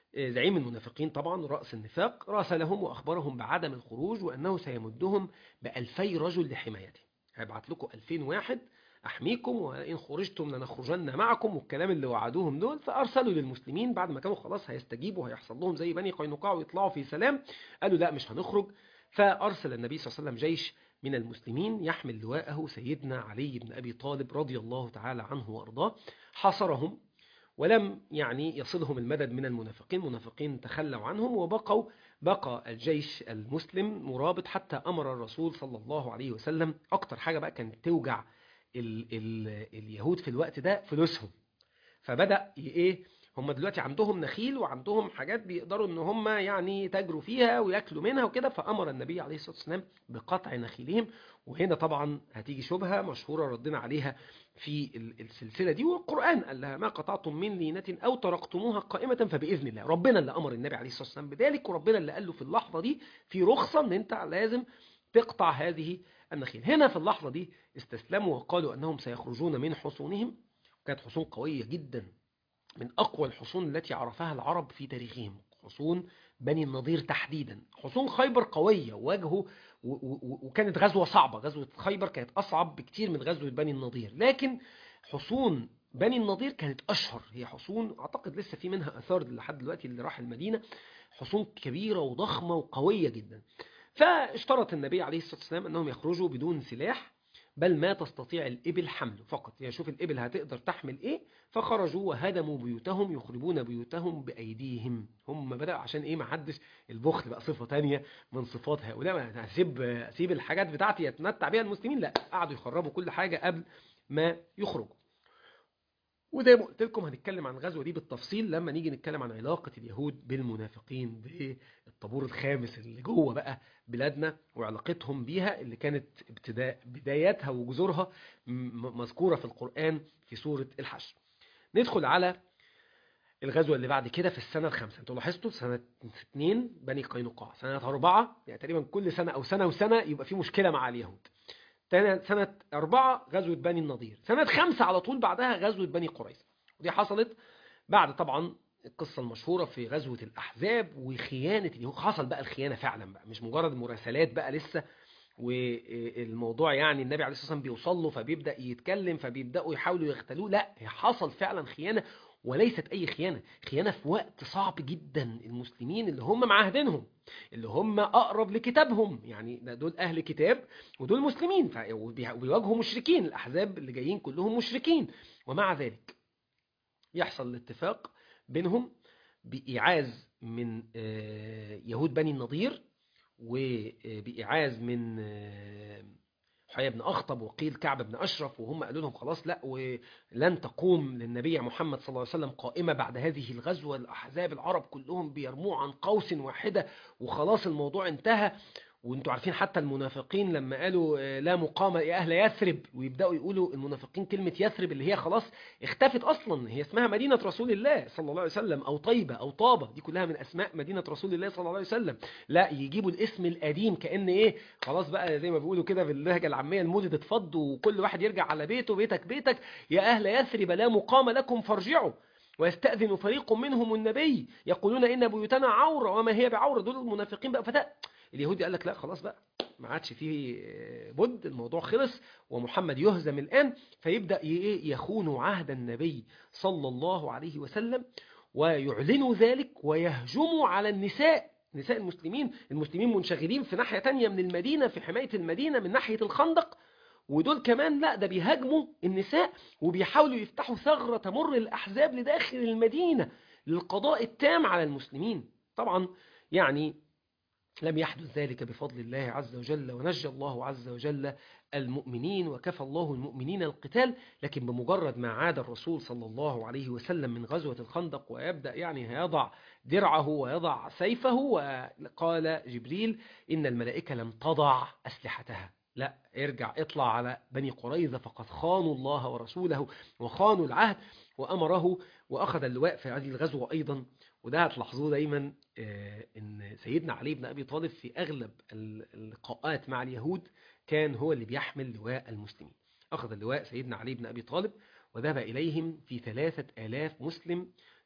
زعيم المنافقين طبعا رأس النفاق راسلهم وأخبرهم بعدم الخروج وأنه سيمدهم بألفي رجل لحمايته هيبعت لكم ألفين واحد أحميكم وإن خرجتم لنخرجن معكم والكلام اللي وعدوهم دول فأرسلوا للمسلمين بعد ما كانوا خلاص هيستجيبوا وهيحصل لهم زي بني قينقاع ويطلعوا في سلام قالوا لا مش هنخرج فأرسل النبي صلى الله عليه وسلم جيش من المسلمين يحمل لواءه سيدنا علي بن أبي طالب رضي الله تعالى عنه وأرضاه حاصرهم ولم يعني يصلهم المدد من المنافقين المنافقين تخلوا عنهم وبقوا بقى الجيش المسلم مرابط حتى أمر الرسول صلى الله عليه وسلم أكتر حاجة بقى كانت توجع ال ال اليهود في الوقت ده فلوسهم فبدأ ايه هم دلوقتي عندهم نخيل وعندهم حاجات بيقدروا ان هم يعني يتاجروا فيها وياكلوا منها وكده فامر النبي عليه الصلاه والسلام بقطع نخيلهم وهنا طبعا هتيجي شبهه مشهوره ردنا عليها في السلسله دي والقران قال لها ما قطعتم من لينه او تركتموها قائمه فباذن الله ربنا اللي امر النبي عليه الصلاه والسلام بذلك وربنا اللي قال له في اللحظه دي في رخصه ان انت لازم تقطع هذه النخيل هنا في اللحظه دي استسلموا وقالوا انهم سيخرجون من حصونهم كانت حصون قويه جدا من أقوى الحصون التي عرفها العرب في تاريخهم حصون بني النضير تحديدا حصون خيبر قوية واجهوا وكانت غزوة صعبة غزوة خيبر كانت أصعب بكتير من غزوة بني النضير لكن حصون بني النضير كانت أشهر هي حصون أعتقد لسه في منها أثار لحد دلوقتي اللي راح المدينة حصون كبيرة وضخمة وقوية جدا فاشترط النبي عليه الصلاة والسلام أنهم يخرجوا بدون سلاح بل ما تستطيع الإبل حمله فقط يعني شوف الإبل هتقدر تحمل إيه فخرجوا وهدموا بيوتهم يخربون بيوتهم بأيديهم هم بدأ عشان إيه ما حدش البخل بقى صفة تانية من صفات هؤلاء ما هسيب أسيب الحاجات بتاعتي يتمتع بها المسلمين لا قعدوا يخربوا كل حاجة قبل ما يخرجوا وزي ما قلت لكم هنتكلم عن الغزوة دي بالتفصيل لما نيجي نتكلم عن علاقة اليهود بالمنافقين بالطابور الخامس اللي جوه بقى بلادنا وعلاقتهم بيها اللي كانت ابتداء بداياتها وجذورها مذكورة في القرآن في سورة الحشر ندخل على الغزوة اللي بعد كده في السنة الخامسة انتوا لاحظتوا سنة اثنين بني قينقاع سنة أربعة يعني تقريبا كل سنة أو سنة وسنة يبقى في مشكلة مع اليهود سنة أربعة غزوة بني النضير سنة خمسة على طول بعدها غزوة بني قريظة ودي حصلت بعد طبعا القصة المشهورة في غزوة الأحزاب وخيانة اليهود حصل بقى الخيانة فعلا بقى مش مجرد مراسلات بقى لسه والموضوع يعني النبي عليه الصلاة والسلام بيوصل له فبيبدأ يتكلم فبيبدأوا يحاولوا يغتالوه لا حصل فعلا خيانة وليست أي خيانة خيانة في وقت صعب جدا المسلمين اللي هم معاهدينهم اللي هم أقرب لكتابهم يعني دول أهل كتاب ودول مسلمين وبيواجهوا مشركين الأحزاب اللي جايين كلهم مشركين ومع ذلك يحصل الاتفاق بينهم بإعاز من يهود بني النضير وبإعاز من حيي بن أخطب وقيل كعب بن أشرف وهم قالوا لهم خلاص لا ولن تقوم للنبي محمد صلى الله عليه وسلم قائمة بعد هذه الغزوة الأحزاب العرب كلهم بيرموا عن قوس واحدة وخلاص الموضوع انتهى وانتوا عارفين حتى المنافقين لما قالوا لا مقام يا أهل يثرب ويبدأوا يقولوا المنافقين كلمة يثرب اللي هي خلاص اختفت أصلا هي اسمها مدينة رسول الله صلى الله عليه وسلم أو طيبة أو طابة دي كلها من أسماء مدينة رسول الله صلى الله عليه وسلم لا يجيبوا الاسم القديم كأن إيه خلاص بقى زي ما بيقولوا كده باللهجة العامية المولد اتفض وكل واحد يرجع على بيته بيتك بيتك يا أهل يثرب لا مقام لكم فارجعوا ويستأذن فريق منهم النبي يقولون إن بيوتنا عورة وما هي بعورة دول المنافقين بقى فتاة اليهودي قال لك لا خلاص بقى ما عادش فيه بد الموضوع خلص ومحمد يهزم الآن فيبدأ يخون عهد النبي صلى الله عليه وسلم ويعلنوا ذلك ويهجموا على النساء نساء المسلمين المسلمين منشغلين في ناحية تانية من المدينة في حماية المدينة من ناحية الخندق ودول كمان لا ده بيهاجموا النساء وبيحاولوا يفتحوا ثغرة تمر الأحزاب لداخل المدينة للقضاء التام على المسلمين طبعا يعني لم يحدث ذلك بفضل الله عز وجل ونجى الله عز وجل المؤمنين وكفى الله المؤمنين القتال لكن بمجرد ما عاد الرسول صلى الله عليه وسلم من غزوة الخندق ويبدأ يعني يضع درعه ويضع سيفه وقال جبريل إن الملائكة لم تضع أسلحتها لا ارجع اطلع على بني قريظة فقد خانوا الله ورسوله وخانوا العهد وأمره وأخذ اللواء في هذه الغزوة أيضا وده هتلاحظوه دايما ان سيدنا علي بن ابي طالب في اغلب اللقاءات مع اليهود كان هو اللي بيحمل لواء المسلمين اخذ اللواء سيدنا علي بن ابي طالب وذهب اليهم في ثلاثة الاف مسلم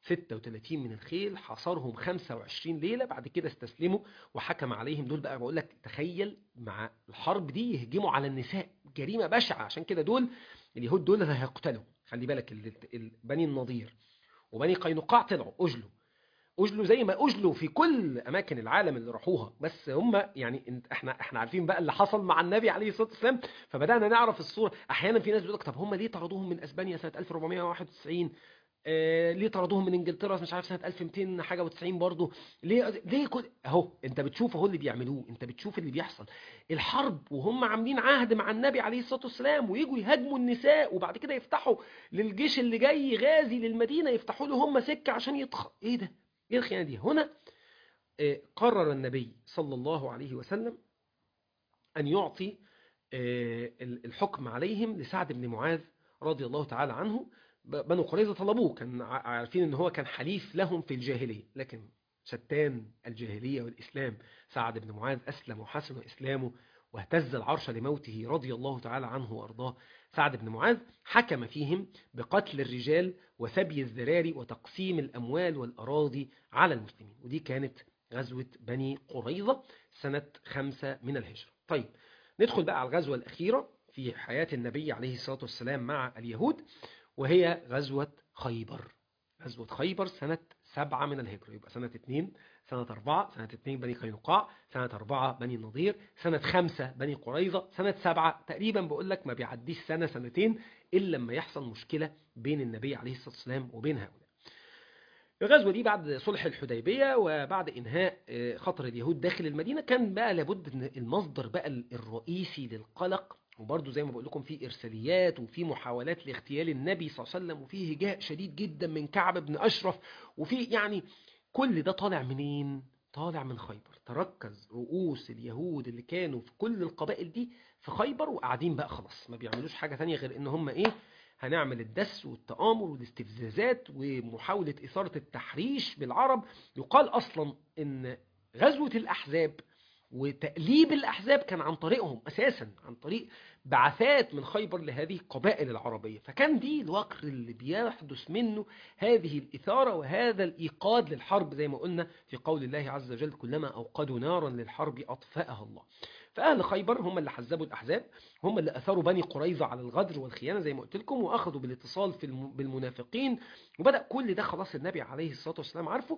36 من الخيل حصرهم 25 ليلة بعد كده استسلموا وحكم عليهم دول بقى بقول لك تخيل مع الحرب دي يهجموا على النساء جريمة بشعة عشان كده دول اليهود دول اللي هيقتلوا خلي بالك ال- ال- بني النضير وبني قينقاع طلعوا أجلوا أجلوا زي ما أجلوا في كل أماكن العالم اللي راحوها بس هم يعني انت- احنا احنا عارفين بقى اللي حصل مع النبي عليه الصلاة والسلام فبدأنا نعرف الصورة أحيانا في ناس بيقول لك طب هم ليه طردوهم من أسبانيا سنة 1491 آه ليه طردوهم من انجلترا مش عارف سنه 1200 حاجه و90 برضه ليه ليه كل اهو انت بتشوف اهو اللي بيعملوه انت بتشوف اللي بيحصل الحرب وهم عاملين عهد مع النبي عليه الصلاه والسلام ويجوا يهاجموا النساء وبعد كده يفتحوا للجيش اللي جاي غازي للمدينه يفتحوا له هم سكه عشان يتخ ايه ده ايه الخيانه دي هنا آه قرر النبي صلى الله عليه وسلم ان يعطي آه الحكم عليهم لسعد بن معاذ رضي الله تعالى عنه بنو قريظة طلبوه كان عارفين ان هو كان حليف لهم في الجاهلية لكن شتان الجاهلية والإسلام سعد بن معاذ أسلم وحسن إسلامه واهتز العرش لموته رضي الله تعالى عنه وأرضاه سعد بن معاذ حكم فيهم بقتل الرجال وسبي الذراري وتقسيم الأموال والأراضي على المسلمين ودي كانت غزوة بني قريظة سنة خمسة من الهجرة طيب ندخل بقى على الغزوة الأخيرة في حياة النبي عليه الصلاة والسلام مع اليهود وهي غزوة خيبر غزوة خيبر سنة سبعة من الهجرة يبقى سنة اتنين سنة أربعة سنة اتنين بني قينقاع سنة أربعة بني النضير سنة خمسة بني قريظة سنة سبعة تقريبا بقول لك ما بيعديش سنة سنتين إلا لما يحصل مشكلة بين النبي عليه الصلاة والسلام وبين هؤلاء الغزوة دي بعد صلح الحديبية وبعد إنهاء خطر اليهود داخل المدينة كان بقى لابد ان المصدر بقى الرئيسي للقلق وبرضه زي ما بقول لكم في إرساليات وفي محاولات لاغتيال النبي صلى الله عليه وسلم وفي هجاء شديد جدا من كعب بن أشرف وفي يعني كل ده طالع منين؟ طالع من خيبر تركز رؤوس اليهود اللي كانوا في كل القبائل دي في خيبر وقاعدين بقى خلاص ما بيعملوش حاجة تانية غير ان هم ايه هنعمل الدس والتآمر والاستفزازات ومحاولة إثارة التحريش بالعرب يقال أصلا ان غزوة الأحزاب وتأليب الأحزاب كان عن طريقهم أساسا عن طريق بعثات من خيبر لهذه القبائل العربية فكان دي الوقر اللي بيحدث منه هذه الإثارة وهذا الإيقاد للحرب زي ما قلنا في قول الله عز وجل كلما أوقدوا نارا للحرب أطفأها الله فأهل خيبر هم اللي حزبوا الأحزاب هم اللي أثاروا بني قريظة على الغدر والخيانة زي ما قلت لكم وأخذوا بالاتصال في بالمنافقين وبدأ كل ده خلاص النبي عليه الصلاة والسلام عارفه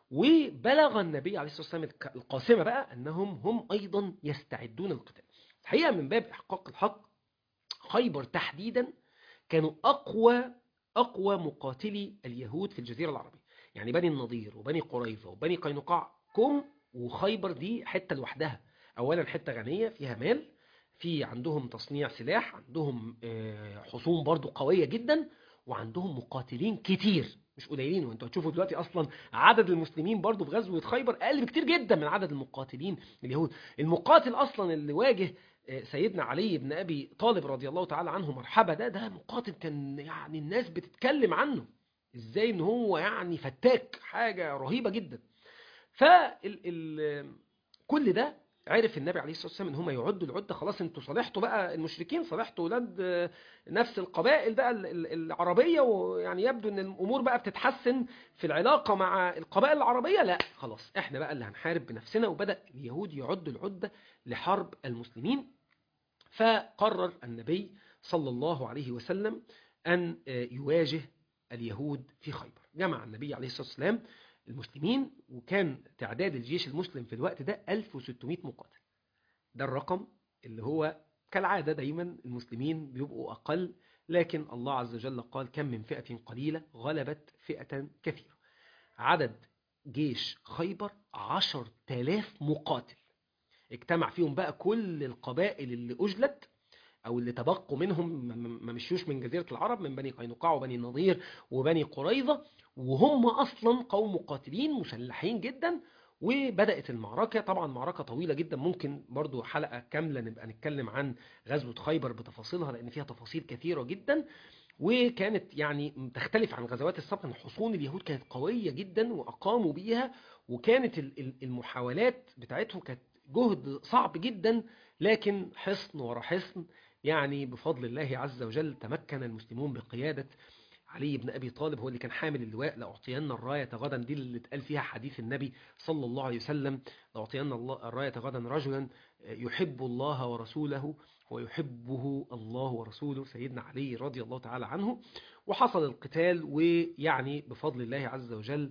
وبلغ النبي عليه الصلاة والسلام القاسمة بقى أنهم هم أيضا يستعدون القتال الحقيقة من باب إحقاق الحق خيبر تحديدا كانوا أقوى أقوى مقاتلي اليهود في الجزيرة العربية يعني بني النضير وبني قريظة وبني قينقاع كم وخيبر دي حتة لوحدها أولا حتة غنية فيها مال في عندهم تصنيع سلاح عندهم حصون برضو قوية جدا وعندهم مقاتلين كتير مش قليلين وانتوا هتشوفوا دلوقتي اصلا عدد المسلمين برضو في غزوه خيبر اقل بكتير جدا من عدد المقاتلين اليهود المقاتل اصلا اللي واجه سيدنا علي بن ابي طالب رضي الله تعالى عنه مرحبا ده ده مقاتل كان يعني الناس بتتكلم عنه ازاي ان هو يعني فتاك حاجه رهيبه جدا فال كل ده عرف النبي عليه الصلاه والسلام ان هم يعدوا العده خلاص انتوا صالحتوا بقى المشركين صالحتوا ولاد نفس القبائل بقى العربيه ويعني يبدو ان الامور بقى بتتحسن في العلاقه مع القبائل العربيه لا خلاص احنا بقى اللي هنحارب بنفسنا وبدا اليهود يعدوا العده لحرب المسلمين فقرر النبي صلى الله عليه وسلم ان يواجه اليهود في خيبر جمع النبي عليه الصلاه والسلام المسلمين وكان تعداد الجيش المسلم في الوقت ده 1600 مقاتل ده الرقم اللي هو كالعادة دايما المسلمين بيبقوا أقل لكن الله عز وجل قال كم من فئة قليلة غلبت فئة كثيرة عدد جيش خيبر عشر تلاف مقاتل اجتمع فيهم بقى كل القبائل اللي أجلت أو اللي تبقوا منهم ما مشيوش من جزيرة العرب من بني قينقاع وبني النضير وبني قريظة وهم أصلا قوم مقاتلين مسلحين جدا وبدأت المعركة طبعا معركة طويلة جدا ممكن برضو حلقة كاملة نبقى نتكلم عن غزوة خيبر بتفاصيلها لأن فيها تفاصيل كثيرة جدا وكانت يعني تختلف عن غزوات السابقة ان حصون اليهود كانت قوية جدا وأقاموا بيها وكانت المحاولات بتاعتهم كانت جهد صعب جدا لكن حصن ورا حصن يعني بفضل الله عز وجل تمكن المسلمون بقيادة علي بن أبي طالب هو اللي كان حامل اللواء لأعطينا الراية غدا دي اللي اتقال فيها حديث النبي صلى الله عليه وسلم لأعطينا الله الراية غدا رجلا يحب الله ورسوله ويحبه الله ورسوله سيدنا علي رضي الله تعالى عنه وحصل القتال ويعني بفضل الله عز وجل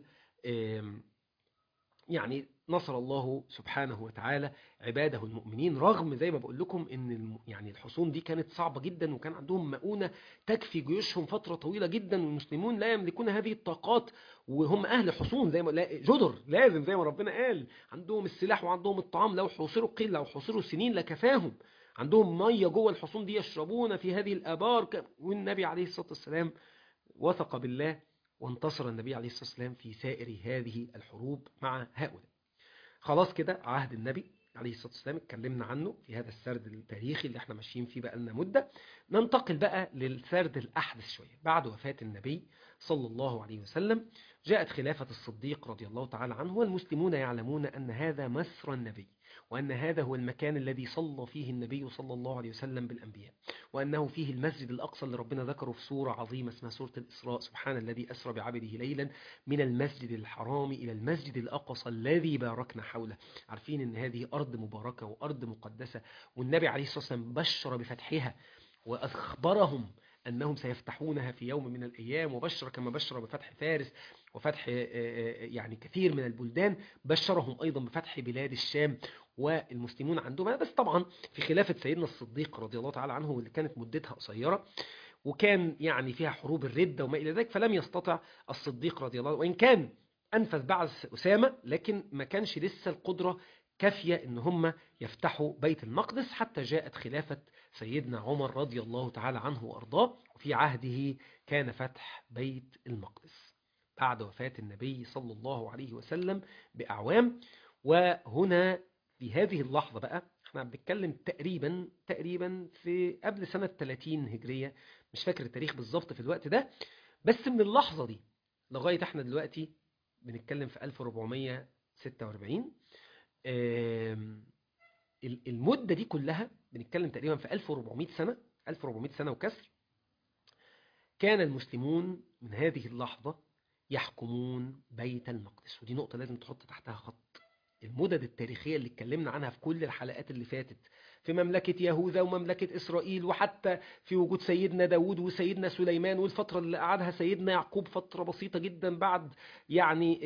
يعني نصر الله سبحانه وتعالى عباده المؤمنين رغم زي ما بقول لكم ان يعني الحصون دي كانت صعبة جدا وكان عندهم مؤونة تكفي جيوشهم فترة طويلة جدا والمسلمون لا يملكون هذه الطاقات وهم اهل حصون زي ما جدر لازم زي ما ربنا قال عندهم السلاح وعندهم الطعام لو حوصروا قيل لو حوصروا سنين لكفاهم عندهم مية جوه الحصون دي يشربون في هذه الآبار والنبي عليه الصلاة والسلام وثق بالله وانتصر النبي عليه الصلاة والسلام في سائر هذه الحروب مع هؤلاء خلاص كده عهد النبي عليه الصلاة والسلام اتكلمنا عنه في هذا السرد التاريخي اللي احنا ماشيين فيه بقى لنا مدة ننتقل بقى للسرد الأحدث شوية بعد وفاة النبي صلى الله عليه وسلم جاءت خلافة الصديق رضي الله تعالى عنه والمسلمون يعلمون أن هذا مسر النبي وأن هذا هو المكان الذي صلى فيه النبي صلى الله عليه وسلم بالأنبياء وأنه فيه المسجد الأقصى اللي ربنا ذكره في سورة عظيمة اسمها سورة الإسراء سبحان الذي أسرى بعبده ليلا من المسجد الحرام إلى المسجد الأقصى الذي باركنا حوله عارفين أن هذه أرض مباركة وأرض مقدسة والنبي عليه الصلاة والسلام بشر بفتحها وأخبرهم أنهم سيفتحونها في يوم من الأيام وبشر كما بشر بفتح فارس وفتح يعني كثير من البلدان بشرهم أيضا بفتح بلاد الشام والمسلمون عندهم بس طبعا في خلافة سيدنا الصديق رضي الله تعالى عنه واللي كانت مدتها قصيرة وكان يعني فيها حروب الردة وما إلى ذلك فلم يستطع الصديق رضي الله وإن كان أنفذ بعث أسامة لكن ما كانش لسه القدرة كافية إن هم يفتحوا بيت المقدس حتى جاءت خلافة سيدنا عمر رضي الله تعالى عنه وأرضاه وفي عهده كان فتح بيت المقدس بعد وفاة النبي صلى الله عليه وسلم بأعوام وهنا في هذه اللحظة بقى احنا بنتكلم تقريبا تقريبا في قبل سنة 30 هجرية مش فاكر التاريخ بالظبط في الوقت ده بس من اللحظة دي لغاية احنا دلوقتي بنتكلم في 1446 المدة دي كلها بنتكلم تقريبا في 1400 سنة 1400 سنة وكسر كان المسلمون من هذه اللحظة يحكمون بيت المقدس ودي نقطة لازم تحط تحتها خط المدد التاريخية اللي اتكلمنا عنها في كل الحلقات اللي فاتت في مملكة يهوذا ومملكة إسرائيل وحتى في وجود سيدنا داود وسيدنا سليمان والفترة اللي قعدها سيدنا يعقوب فترة بسيطة جدا بعد يعني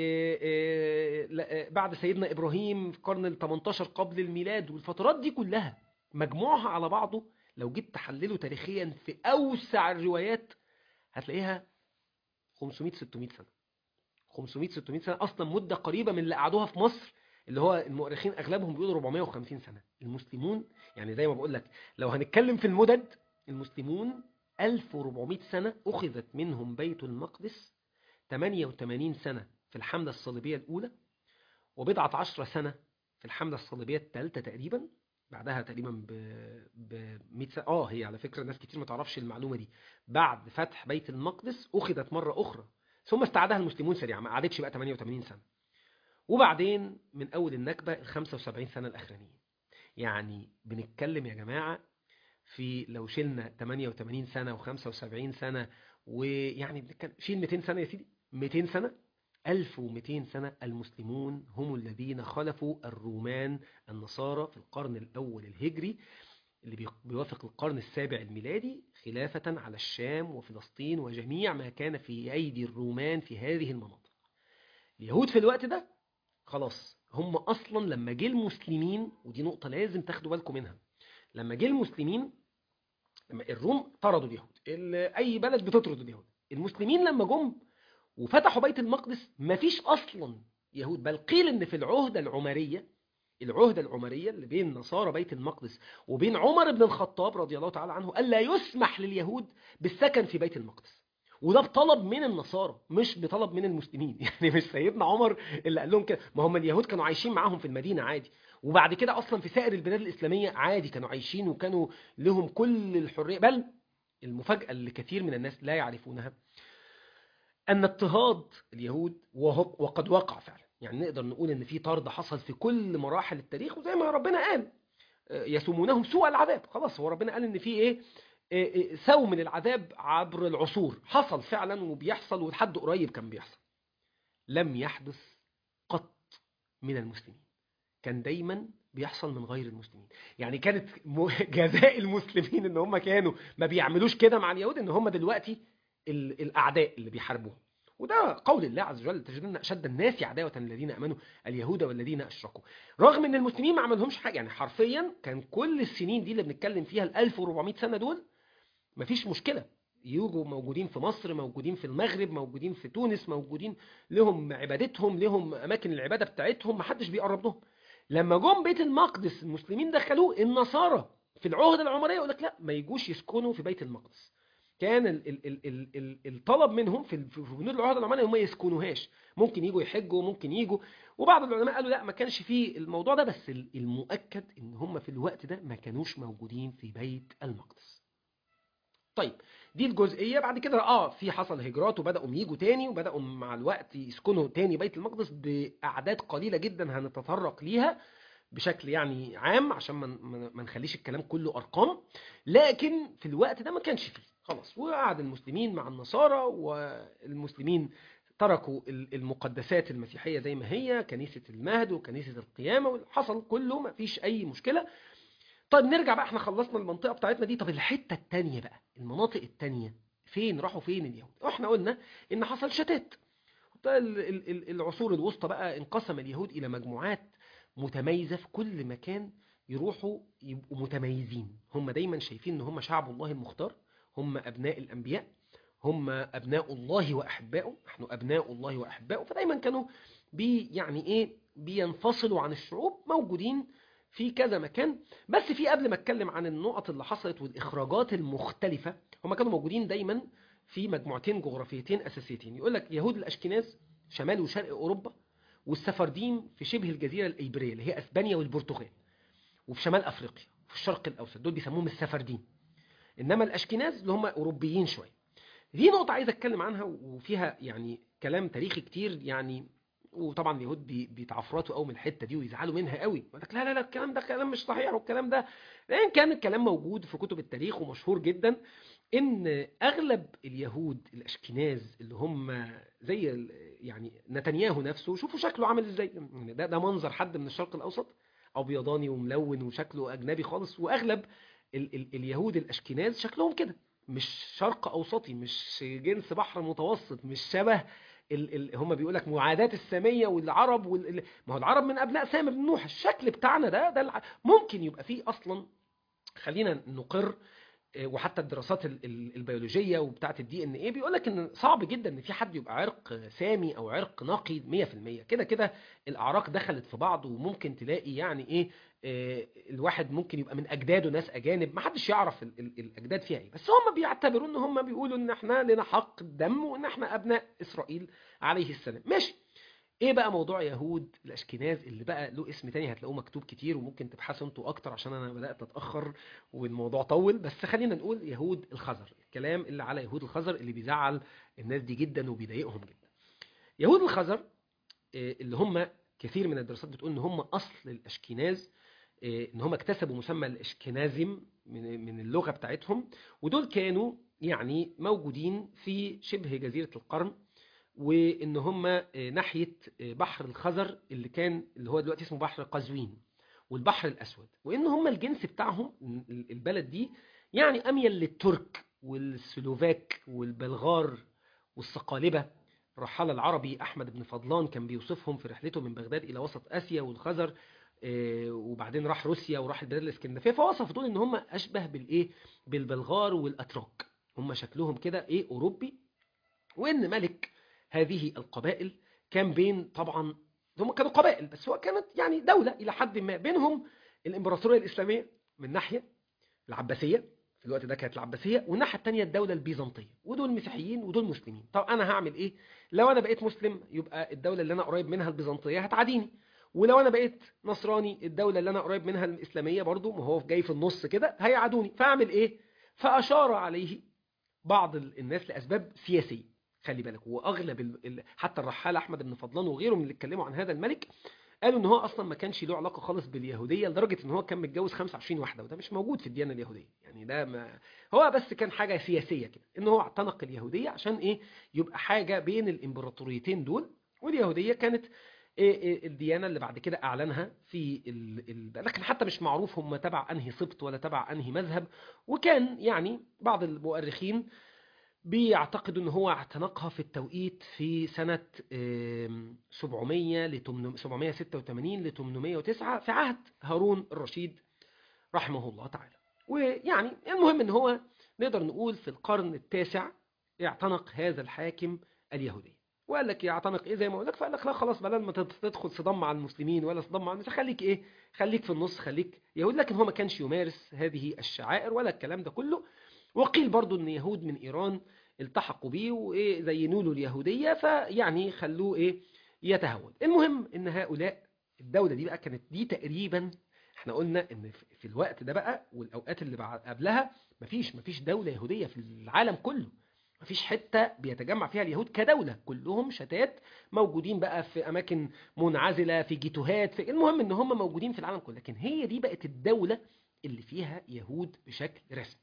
بعد سيدنا إبراهيم في القرن ال 18 قبل الميلاد والفترات دي كلها مجموعها على بعضه لو جيت تحلله تاريخيا في أوسع الروايات هتلاقيها 500 600 سنة 500 600 سنة أصلا مدة قريبة من اللي قعدوها في مصر اللي هو المؤرخين أغلبهم بيقولوا 450 سنة المسلمون يعني زي ما بقول لك لو هنتكلم في المدد المسلمون 1400 سنة أخذت منهم بيت المقدس 88 سنة في الحملة الصليبية الأولى وبضعة عشر سنة في الحملة الصليبية الثالثة تقريبا بعدها تقريبا ب ب 100 سنة اه هي على فكرة ناس كتير ما تعرفش المعلومة دي بعد فتح بيت المقدس أخذت مرة أخرى ثم استعادها المسلمون سريعا ما قعدتش بقى 88 سنة وبعدين من أول النكبة ال 75 سنة الأخرانية يعني بنتكلم يا جماعة في لو شلنا 88 سنة و75 سنة ويعني بنتكلم شيل 200 سنة يا سيدي 200 سنة 1200 سنة المسلمون هم الذين خلفوا الرومان النصارى في القرن الأول الهجري اللي بيوافق القرن السابع الميلادي خلافة على الشام وفلسطين وجميع ما كان في أيدي الرومان في هذه المناطق اليهود في الوقت ده خلاص هم أصلا لما جه المسلمين ودي نقطة لازم تاخدوا بالكم منها لما جه المسلمين الروم طردوا اليهود أي بلد بتطرد اليهود المسلمين لما جم وفتحوا بيت المقدس مفيش أصلا يهود بل قيل إن في العهدة العمرية العهدة العمرية اللي بين نصارى بيت المقدس وبين عمر بن الخطاب رضي الله تعالى عنه ألا يسمح لليهود بالسكن في بيت المقدس وده بطلب من النصارى مش بطلب من المسلمين يعني مش سيدنا عمر اللي قال لهم كده ما هم اليهود كانوا عايشين معاهم في المدينة عادي وبعد كده أصلا في سائر البلاد الإسلامية عادي كانوا عايشين وكانوا لهم كل الحرية بل المفاجأة اللي كثير من الناس لا يعرفونها أن اضطهاد اليهود وقد وقع فعلا يعني نقدر نقول ان في طرد حصل في كل مراحل التاريخ وزي ما ربنا قال يسومونهم سوء العذاب خلاص هو ربنا قال ان في ايه إيه إيه سوم للعذاب عبر العصور حصل فعلا وبيحصل ولحد قريب كان بيحصل لم يحدث قط من المسلمين كان دايما بيحصل من غير المسلمين يعني كانت م- جزاء المسلمين ان هم كانوا ما بيعملوش كده مع اليهود ان هم دلوقتي ال- الاعداء اللي بيحاربوهم وده قول الله عز وجل تجدن اشد الناس عداوه الذين امنوا اليهود والذين اشركوا رغم ان المسلمين ما عملهمش حاجه يعني حرفيا كان كل السنين دي اللي بنتكلم فيها ال 1400 سنه دول مفيش مشكله يجوا موجودين في مصر موجودين في المغرب موجودين في تونس موجودين لهم عبادتهم لهم اماكن العباده بتاعتهم محدش بيقرب لهم لما جم بيت المقدس المسلمين دخلوه النصارى في العهد العمريه يقول لك لا ما يجوش يسكنوا في بيت المقدس كان ال ال ال ال ال الطلب منهم في ال- في بنود العهد العمريه هم يسكنوهاش ممكن يجوا يحجوا ممكن يجوا وبعض العلماء قالوا لا ما كانش فيه الموضوع ده بس ال- المؤكد ان هم في الوقت ده ما كانوش موجودين في بيت المقدس طيب دي الجزئيه بعد كده اه في حصل هجرات وبداوا يجوا تاني وبداوا مع الوقت يسكنوا تاني بيت المقدس باعداد قليله جدا هنتطرق ليها بشكل يعني عام عشان ما ما- ما نخليش الكلام كله ارقام لكن في الوقت ده ما كانش فيه خلاص وقعد المسلمين مع النصارى والمسلمين تركوا ال- المقدسات المسيحيه زي ما هي كنيسه المهد وكنيسه القيامه وحصل كله ما فيش اي مشكله طيب نرجع بقى احنا خلصنا المنطقه بتاعتنا دي طب الحته التانية بقى المناطق التانية فين راحوا فين اليهود احنا قلنا ان حصل شتات ده ال- ال- ال- العصور الوسطى بقى انقسم اليهود الى مجموعات متميزه في كل مكان يروحوا يبقوا متميزين هم دايما شايفين ان هم شعب الله المختار هم ابناء الانبياء هم ابناء الله واحباؤه نحن ابناء الله واحباؤه فدايما كانوا بي يعني ايه بينفصلوا عن الشعوب موجودين في كذا مكان بس في قبل ما اتكلم عن النقط اللي حصلت والاخراجات المختلفه هم كانوا موجودين دايما في مجموعتين جغرافيتين اساسيتين يقول لك يهود الاشكناز شمال وشرق اوروبا والسفارديم في شبه الجزيره الايبريه اللي هي اسبانيا والبرتغال وفي شمال افريقيا في الشرق الاوسط دول بيسموهم السفارديم انما الاشكناز اللي هم اوروبيين شويه دي نقطه عايز اتكلم عنها وفيها يعني كلام تاريخي كتير يعني وطبعا اليهود بي- بيتعفرتوا قوي من الحته دي ويزعلوا منها قوي يقول لك لا لا لا الكلام ده كلام مش صحيح والكلام ده لان كان الكلام موجود في كتب التاريخ ومشهور جدا ان اغلب اليهود الاشكناز اللي هم زي ال- يعني نتنياهو نفسه شوفوا شكله عامل ازاي يعني ده ده منظر حد من الشرق الاوسط ابيضاني وملون وشكله اجنبي خالص واغلب ال ال اليهود الاشكناز شكلهم كده مش شرق اوسطي مش جنس بحر متوسط مش شبه ال ال هم بيقول لك معاداة السامية والعرب وال ال- ما هو العرب من ابناء سام بن نوح الشكل بتاعنا ده ده الع- ممكن يبقى فيه اصلا خلينا نقر آه، وحتى الدراسات ال- ال- البيولوجيه وبتاعه الدي ان ايه بيقول لك ان صعب جدا ان في حد يبقى عرق سامي او عرق نقي 100% كده كده الاعراق دخلت في بعض وممكن تلاقي يعني ايه آه، الواحد ممكن يبقى من اجداده ناس اجانب ما حدش يعرف ال- ال- الاجداد فيها ايه بس هم بيعتبروا ان هم بيقولوا ان احنا لنا حق الدم وان احنا ابناء اسرائيل عليه السلام ماشي ايه بقى موضوع يهود الاشكناز اللي بقى له اسم تاني هتلاقوه مكتوب كتير وممكن تبحثوا انتوا اكتر عشان انا بدات اتاخر والموضوع طول بس خلينا نقول يهود الخزر الكلام اللي على يهود الخزر اللي بيزعل الناس دي جدا وبيضايقهم جدا يهود الخزر آه، اللي هم كثير من الدراسات بتقول ان هم اصل الاشكناز آه، ان هم اكتسبوا مسمى الاشكنازم من من اللغه بتاعتهم ودول كانوا يعني موجودين في شبه جزيره القرن وان هم آه، ناحيه آه، بحر الخزر اللي كان اللي هو دلوقتي اسمه بحر قزوين والبحر الاسود وان هم الجنس بتاعهم ال- البلد دي يعني اميل للترك والسلوفاك والبلغار والصقالبه الرحالة العربي أحمد بن فضلان كان بيوصفهم في رحلته من بغداد إلى وسط آسيا والخزر آه، وبعدين راح روسيا وراح البلاد الاسكندنافيه فوصفوا دول ان هم اشبه بالايه بالبلغار والاتراك هم شكلهم كده ايه اوروبي وان ملك هذه القبائل كان بين طبعا هم كانوا قبائل بس هو كانت يعني دولة إلى حد ما بينهم الإمبراطورية الإسلامية من ناحية العباسية في الوقت ده كانت العباسية والناحية التانية الدولة البيزنطية ودول مسيحيين ودول مسلمين طب أنا هعمل إيه لو أنا بقيت مسلم يبقى الدولة اللي أنا قريب منها البيزنطية هتعاديني ولو أنا بقيت نصراني الدولة اللي أنا قريب منها الإسلامية برضو ما هو جاي في النص كده هيعادوني فأعمل إيه فأشار عليه بعض الناس لأسباب سياسية خلي بالك واغلب ال... ال- حتى الرحال احمد بن فضلان وغيره من اللي اتكلموا عن هذا الملك قالوا ان هو اصلا ما كانش له علاقه خالص باليهوديه لدرجه ان هو كان متجوز 25 واحده وده مش موجود في الديانه اليهوديه يعني ده ما هو بس كان حاجه سياسيه كده ان هو اعتنق اليهوديه عشان ايه يبقى حاجه بين الامبراطوريتين دول واليهوديه كانت إيه إيه الديانه اللي بعد كده اعلنها في ال... ال... لكن حتى مش معروف هم تبع انهي سبط ولا تبع انهي مذهب وكان يعني بعض المؤرخين بيعتقدوا ان هو اعتنقها في التوقيت في سنة آم، 700 ل 786 ل 809 في عهد هارون الرشيد رحمه الله تعالى ويعني المهم ان هو نقدر نقول في القرن التاسع اعتنق هذا الحاكم اليهودية وقال لك يعتنق ايه زي ما قلت لك فقال لك لا خلاص بدل ما تد- تدخل صدام مع المسلمين ولا صدام مع المسلمين خليك ايه خليك في النص خليك يهود لكن هو ما كانش يمارس هذه الشعائر ولا الكلام ده كله وقيل برضو ان يهود من ايران التحقوا بيه وايه زينوا له اليهوديه فيعني خلوه ايه يتهود المهم ان هؤلاء الدوله دي بقى كانت دي تقريبا احنا قلنا ان في- في الوقت ده بقى والاوقات اللي بعد قبلها مفيش مفيش دوله يهوديه في العالم كله مفيش حته بيتجمع فيها اليهود كدوله كلهم شتات موجودين بقى في اماكن منعزله في جيتوهات في المهم ان هم موجودين في العالم كله لكن هي دي بقت الدوله اللي فيها يهود بشكل رسمي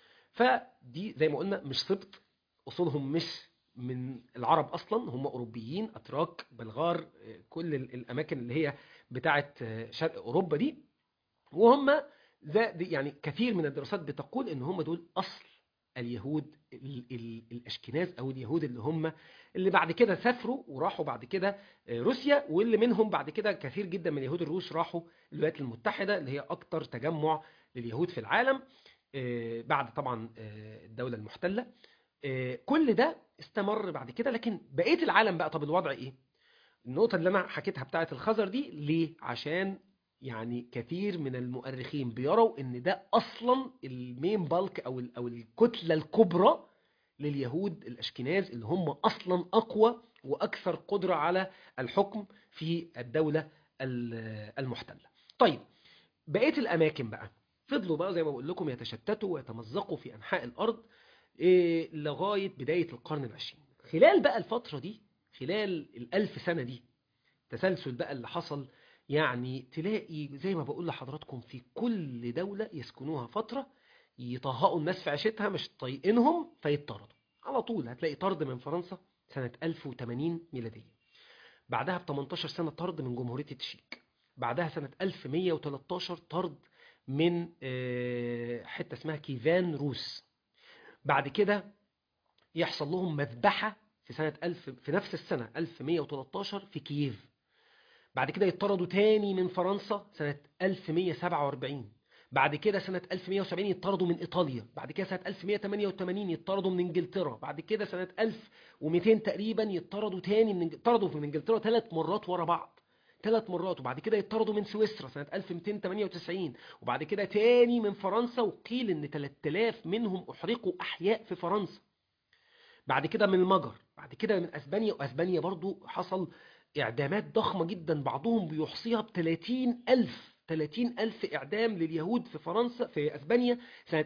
فدي زي ما قلنا مش سبط اصولهم مش من العرب اصلا هم اوروبيين اتراك بلغار آه، كل ال- الاماكن اللي هي بتاعه آه، شرق اوروبا دي وهم ذا دي- يعني كثير من الدراسات بتقول ان هم دول اصل اليهود ال- ال- الاشكناز او اليهود اللي هم اللي بعد كده سافروا وراحوا بعد كده آه، روسيا واللي منهم بعد كده كثير جدا من يهود الروس راحوا الولايات المتحده اللي هي اكتر تجمع لليهود في العالم آه، بعد طبعا آه، الدوله المحتله آه، كل ده استمر بعد كده لكن بقيه العالم بقى طب الوضع ايه النقطه اللي انا حكيتها بتاعه الخزر دي ليه عشان يعني كثير من المؤرخين بيروا ان ده اصلا المين بالك او ال- او الكتله الكبرى لليهود الاشكناز اللي هم اصلا اقوى واكثر قدره على الحكم في الدوله ال- المحتله طيب بقيه الاماكن بقى فضلوا بقى زي ما بقول لكم يتشتتوا ويتمزقوا في انحاء الارض إيه، لغايه بدايه القرن العشرين خلال بقى الفتره دي خلال الألف سنه دي تسلسل بقى اللي حصل يعني تلاقي زي ما بقول لحضراتكم في كل دولة يسكنوها فترة يطهقوا الناس في عيشتها مش طايقينهم فيطردوا على طول هتلاقي طرد من فرنسا سنة 1080 ميلادية بعدها ب 18 سنة طرد من جمهورية التشيك بعدها سنة 1113 طرد من آه، حتة اسمها كيفان روس بعد كده يحصل لهم مذبحة في سنة 1000 في نفس السنة 1113 في كييف بعد كده يطردوا تاني من فرنسا سنة 1147 بعد كده سنة 1170 يطردوا من إيطاليا بعد كده سنة 1188 يطردوا من إنجلترا بعد كده سنة 1200 تقريبا يطردوا تاني من إنج- طردوا من إنجلترا ثلاث مرات ورا بعض ثلاث مرات وبعد كده يطردوا من سويسرا سنة 1298 وبعد كده تاني من فرنسا وقيل ان 3000 منهم احرقوا احياء في فرنسا بعد كده من المجر بعد كده من اسبانيا واسبانيا برضو حصل اعدامات ضخمة جدا بعضهم بيحصيها ب 30 الف 30 الف اعدام لليهود في فرنسا في اسبانيا سنة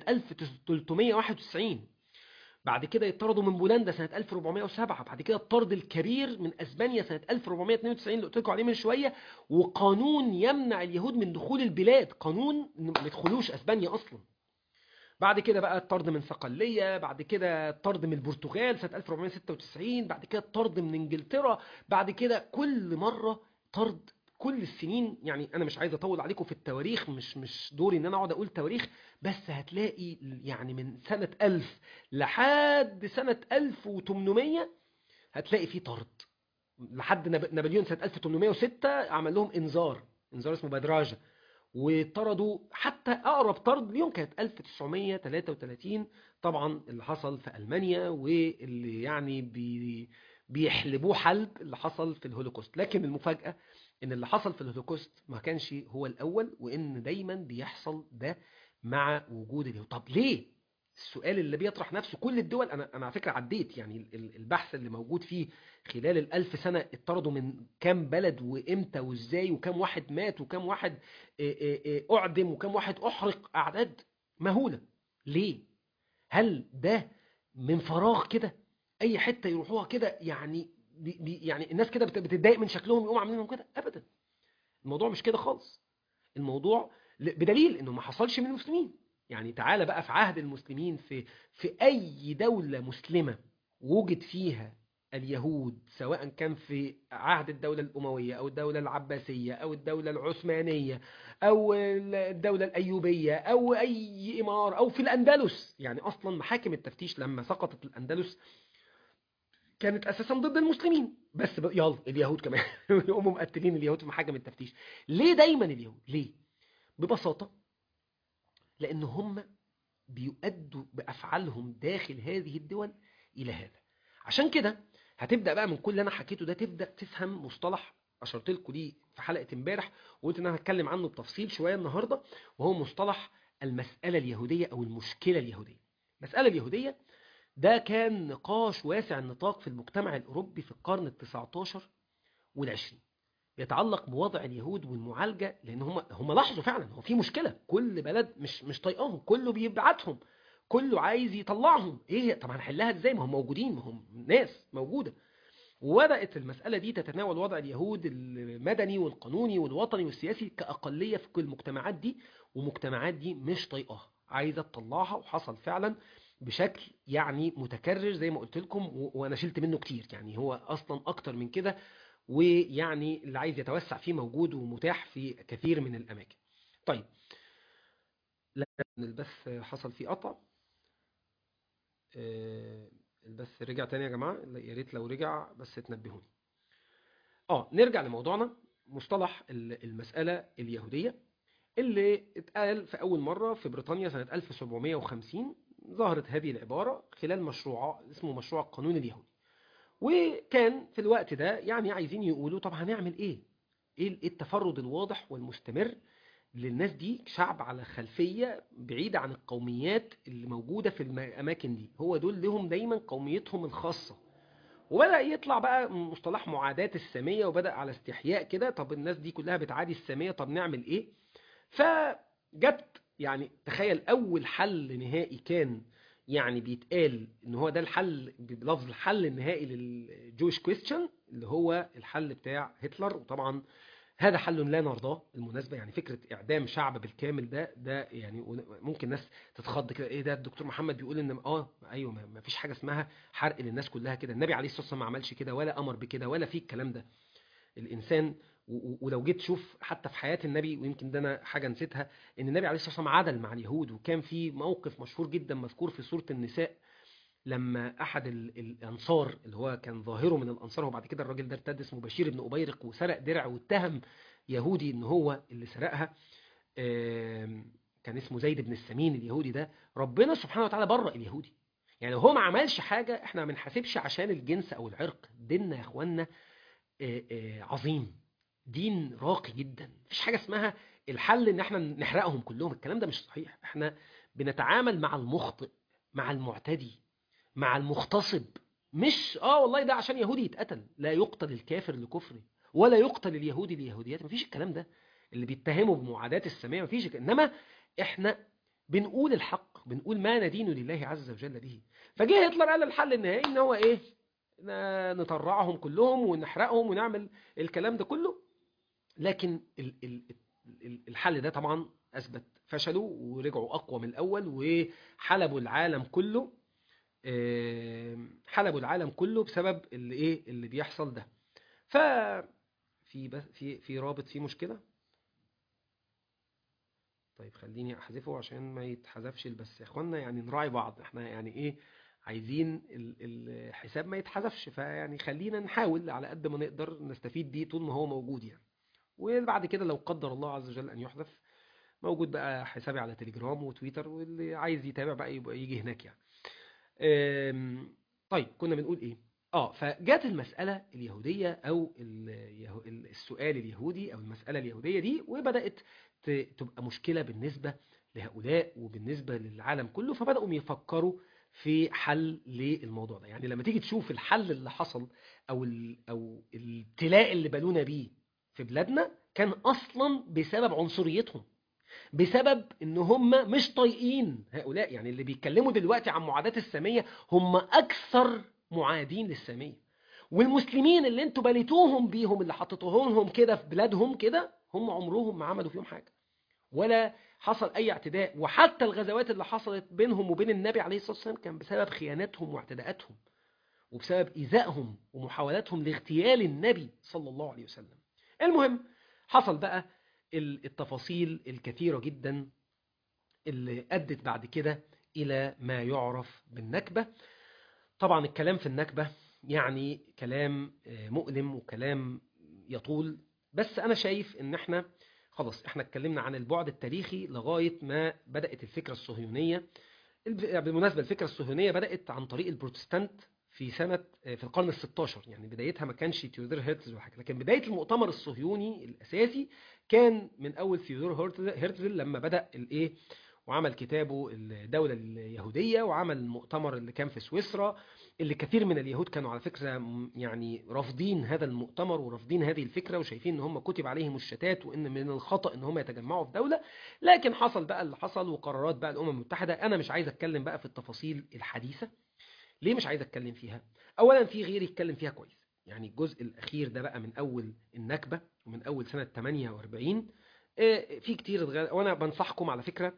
1391 بعد كده يطردوا من بولندا سنة 1407 بعد كده الطرد الكبير من اسبانيا سنة 1492 اللي قلت لكم عليه من شوية وقانون يمنع اليهود من دخول البلاد قانون إن ما يدخلوش اسبانيا اصلا بعد كده بقى الطرد من صقلية بعد كده الطرد من البرتغال سنة 1496 بعد كده الطرد من انجلترا بعد كده كل مرة طرد كل السنين يعني انا مش عايز اطول عليكم في التواريخ مش مش دوري ان انا اقعد اقول تواريخ بس هتلاقي يعني من سنة 1000 لحد سنة 1800 هتلاقي فيه طرد لحد ناب- نابليون سنة 1806 عمل لهم انذار انذار اسمه بدراجة وطردوا حتى اقرب طرد ليهم كانت 1933 طبعا اللي حصل في المانيا واللي يعني بي بيحلبوه حلب اللي حصل في الهولوكوست لكن المفاجأة ان اللي حصل في الهولوكوست ما كانش هو الاول وان دايما بيحصل ده مع وجود اليهود طب ليه السؤال اللي بيطرح نفسه كل الدول انا انا على فكره عديت يعني ال- ال- البحث اللي موجود فيه خلال الألف سنه اتطردوا من كام بلد وامتى وازاي وكام واحد مات وكام واحد إيه إيه إيه اعدم وكام واحد احرق اعداد مهوله ليه هل ده من فراغ كده اي حته يروحوها كده يعني بي بي يعني الناس كده بت- بتتضايق من شكلهم يقوموا عاملينهم كده ابدا الموضوع مش كده خالص الموضوع ل- بدليل انه ما حصلش من المسلمين يعني تعالى بقى في عهد المسلمين في في اي دولة مسلمة وجد فيها اليهود سواء كان في عهد الدولة الأموية أو الدولة العباسية أو الدولة العثمانية أو الدولة الأيوبية أو أي إمارة أو في الأندلس يعني أصلا محاكم التفتيش لما سقطت الأندلس كانت أساسا ضد المسلمين بس ب... يلا اليهود كمان يقوموا مقتلين اليهود في محاكم التفتيش ليه دايما اليهود ليه ببساطة لأن هم بيؤدوا بأفعالهم داخل هذه الدول إلى هذا عشان كده هتبدأ بقى من كل اللي أنا حكيته ده تبدأ تفهم مصطلح أشرت لكم ليه في حلقة امبارح وقلت إن أنا هتكلم عنه بتفصيل شوية النهاردة وهو مصطلح المسألة اليهودية أو المشكلة اليهودية المسألة اليهودية ده كان نقاش واسع النطاق في المجتمع الأوروبي في القرن التسعة عشر والعشرين يتعلق بوضع اليهود والمعالجة لأن هم هم لاحظوا فعلا هو في مشكلة كل بلد مش مش طايقاهم كله بيبعتهم كله عايز يطلعهم ايه طب هنحلها ازاي ما هم موجودين ما هم ناس موجودة وبدأت المسألة دي تتناول وضع اليهود المدني والقانوني والوطني والسياسي كأقلية في كل المجتمعات دي ومجتمعات دي مش طايقاها عايزة تطلعها وحصل فعلا بشكل يعني متكرر زي ما قلت لكم و- وانا شلت منه كتير يعني هو اصلا اكتر من كده ويعني اللي عايز يتوسع فيه موجود ومتاح في كثير من الاماكن طيب لا البث حصل فيه قطع آه، البث رجع تاني يا جماعة لا، يا ريت لو رجع بس تنبهوني اه نرجع لموضوعنا مصطلح ال- المسألة اليهودية اللي اتقال في أول مرة في بريطانيا سنة 1750 ظهرت هذه العبارة خلال مشروع اسمه مشروع القانون اليهودي وكان في الوقت ده يعني عايزين يقولوا طب هنعمل ايه ايه إيه التفرد الواضح والمستمر للناس دي شعب على خلفية بعيدة عن القوميات اللي موجودة في الأماكن دي هو دول لهم دايما قوميتهم الخاصة وبدأ يطلع بقى مصطلح معاداة السامية وبدأ على استحياء كده طب الناس دي كلها بتعادي السامية طب نعمل ايه فجت يعني تخيل أول حل نهائي كان يعني بيتقال ان هو ده الحل بلفظ الحل النهائي للجويش كويستشن اللي هو الحل بتاع هتلر وطبعا هذا حل لا نرضاه بالمناسبه يعني فكره اعدام شعب بالكامل ده ده يعني ممكن ناس تتخض كده ايه ده الدكتور محمد بيقول ان اه ايوه ما ما فيش حاجه اسمها حرق للناس كلها كده النبي عليه الصلاه والسلام ما عملش كده ولا امر بكده ولا في الكلام ده الانسان و- و- ولو جيت تشوف حتى في حياه النبي ويمكن ده انا حاجه نسيتها ان النبي عليه الصلاه والسلام عدل مع اليهود وكان في موقف مشهور جدا مذكور في سوره النساء لما احد ال- الانصار اللي هو كان ظاهره من الانصار وبعد كده الراجل ده ارتد اسمه بشير بن ابيرق وسرق درع واتهم يهودي ان هو اللي سرقها آم، كان اسمه زيد بن السمين اليهودي ده ربنا سبحانه وتعالى برأ اليهودي يعني هو ما عملش حاجة احنا ما بنحاسبش عشان الجنس او العرق ديننا يا اخوانا آه، آه، عظيم دين راقي جدا مفيش حاجة اسمها الحل ان احنا نحرقهم كلهم الكلام ده مش صحيح احنا بنتعامل مع المخطئ مع المعتدي مع المغتصب مش اه والله ده عشان يهودي يتقتل لا يقتل الكافر لكفره ولا يقتل اليهودي ليهوديته مفيش الكلام ده اللي بيتهموا بمعاداة السماء مفيش الك- انما احنا بنقول الحق بنقول ما ندين لله عز وجل به فجه هتلر قال الحل النهائي ان هو ايه ن- نطرعهم كلهم ونحرقهم ونعمل الكلام ده كله لكن ال- ال- ال- الحل ده طبعا اثبت فشله ورجعوا اقوى من الاول وحلبوا العالم كله آم، حلبوا العالم كله بسبب اللي ايه اللي بيحصل ده ف في بس في في رابط فيه مشكلة طيب خليني احذفه عشان ما يتحذفش بس يا اخوانا يعني نراعي بعض احنا يعني ايه عايزين ال- الحساب ما يتحذفش فيعني خلينا نحاول على قد ما نقدر نستفيد بيه طول ما هو موجود يعني وبعد كده لو قدر الله عز وجل ان يحذف موجود بقى حسابي على تليجرام وتويتر واللي عايز يتابع بقى يبقى يجي هناك يعني أم، طيب كنا بنقول ايه اه فجات المسألة اليهودية او اليهو- السؤال اليهودي او المسألة اليهودية دي وبدأت ت- تبقى مشكلة بالنسبة لهؤلاء وبالنسبة للعالم كله فبدأوا يفكروا في حل للموضوع ده يعني لما تيجي تشوف الحل اللي حصل او ال او الابتلاء اللي بلونا بيه في بلادنا كان اصلا بسبب عنصريتهم بسبب ان هم مش طايقين هؤلاء يعني اللي بيتكلموا دلوقتي عن معاداة السامية هم اكثر معادين للسامية والمسلمين اللي انتوا بليتوهم بيهم اللي حطيتوهم لهم كده في بلادهم كده هم عمرهم ما عملوا فيهم حاجة ولا حصل أي اعتداء وحتى الغزوات اللي حصلت بينهم وبين النبي عليه الصلاة والسلام كان بسبب خياناتهم واعتداءاتهم وبسبب إيذائهم ومحاولاتهم لاغتيال النبي صلى الله عليه وسلم المهم حصل بقى التفاصيل الكثيرة جدا اللي أدت بعد كده إلى ما يعرف بالنكبة طبعا الكلام في النكبة يعني كلام مؤلم وكلام يطول بس أنا شايف إن إحنا خلاص إحنا اتكلمنا عن البعد التاريخي لغاية ما بدأت الفكرة الصهيونية بالمناسبة الفكرة الصهيونية بدأت عن طريق البروتستانت في سنة في القرن ال16 يعني بدايتها ما كانش تيودور هيرتز ولا حاجة لكن بداية المؤتمر الصهيوني الأساسي كان من أول تيودور هيرتزل لما بدأ الإيه وعمل كتابه الدولة اليهودية وعمل المؤتمر اللي كان في سويسرا اللي كثير من اليهود كانوا على فكرة يعني رافضين هذا المؤتمر ورافضين هذه الفكرة وشايفين ان هم كتب عليهم الشتات وان من الخطأ ان هم يتجمعوا في دولة لكن حصل بقى اللي حصل وقرارات بقى الامم المتحدة انا مش عايز اتكلم بقى في التفاصيل الحديثة ليه مش عايز اتكلم فيها اولا في غيري يتكلم فيها كويس يعني الجزء الاخير ده بقى من اول النكبة ومن اول سنة 48 في كتير اتغير وانا بنصحكم على فكرة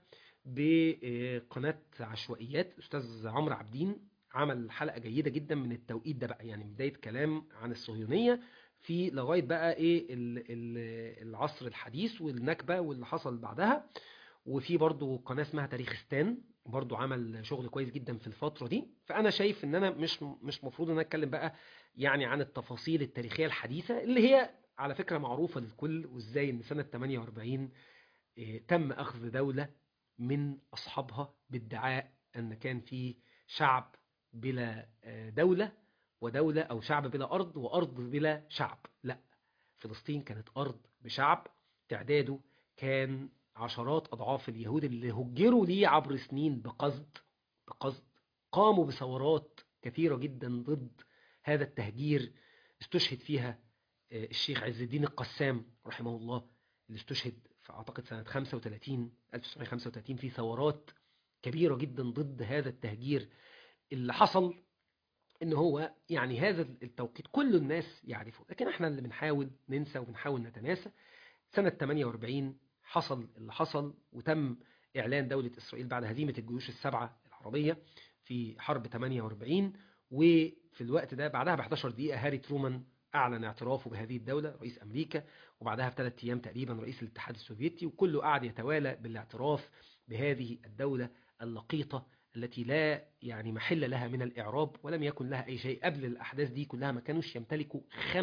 بقناة عشوائيات أستاذ عمرو عبدين عمل حلقة جيدة جدا من التوقيت ده بقى يعني بداية كلام عن الصهيونية في لغاية بقى إيه العصر الحديث والنكبة واللي حصل بعدها وفي برضو قناة اسمها تاريخستان برضو عمل شغل كويس جدا في الفترة دي فأنا شايف إن أنا مش مش مفروض إن أنا أتكلم بقى يعني عن التفاصيل التاريخية الحديثة اللي هي على فكرة معروفة للكل وإزاي إن سنة 48 تم أخذ دولة من أصحابها بادعاء أن كان في شعب بلا دولة ودولة أو شعب بلا أرض وأرض بلا شعب لا فلسطين كانت أرض بشعب تعداده كان عشرات أضعاف اليهود اللي هجروا ليه عبر سنين بقصد بقصد قاموا بثورات كثيرة جدا ضد هذا التهجير استشهد فيها الشيخ عز الدين القسام رحمه الله اللي استشهد في أعتقد سنة 35 1935 في ثورات كبيرة جدا ضد هذا التهجير اللي حصل ان هو يعني هذا التوقيت كل الناس يعرفه لكن احنا اللي بنحاول ننسى وبنحاول نتناسى سنة 48 حصل اللي حصل وتم إعلان دولة إسرائيل بعد هزيمة الجيوش السبعة العربية في حرب 48 وفي الوقت ده بعدها ب 11 دقيقة هاري ترومان أعلن اعترافه بهذه الدولة رئيس أمريكا وبعدها بثلاث أيام تقريبا رئيس الاتحاد السوفيتي وكله قعد يتوالى بالاعتراف بهذه الدولة اللقيطة التي لا يعني محل لها من الإعراب ولم يكن لها أي شيء قبل الأحداث دي كلها ما كانوش يمتلكوا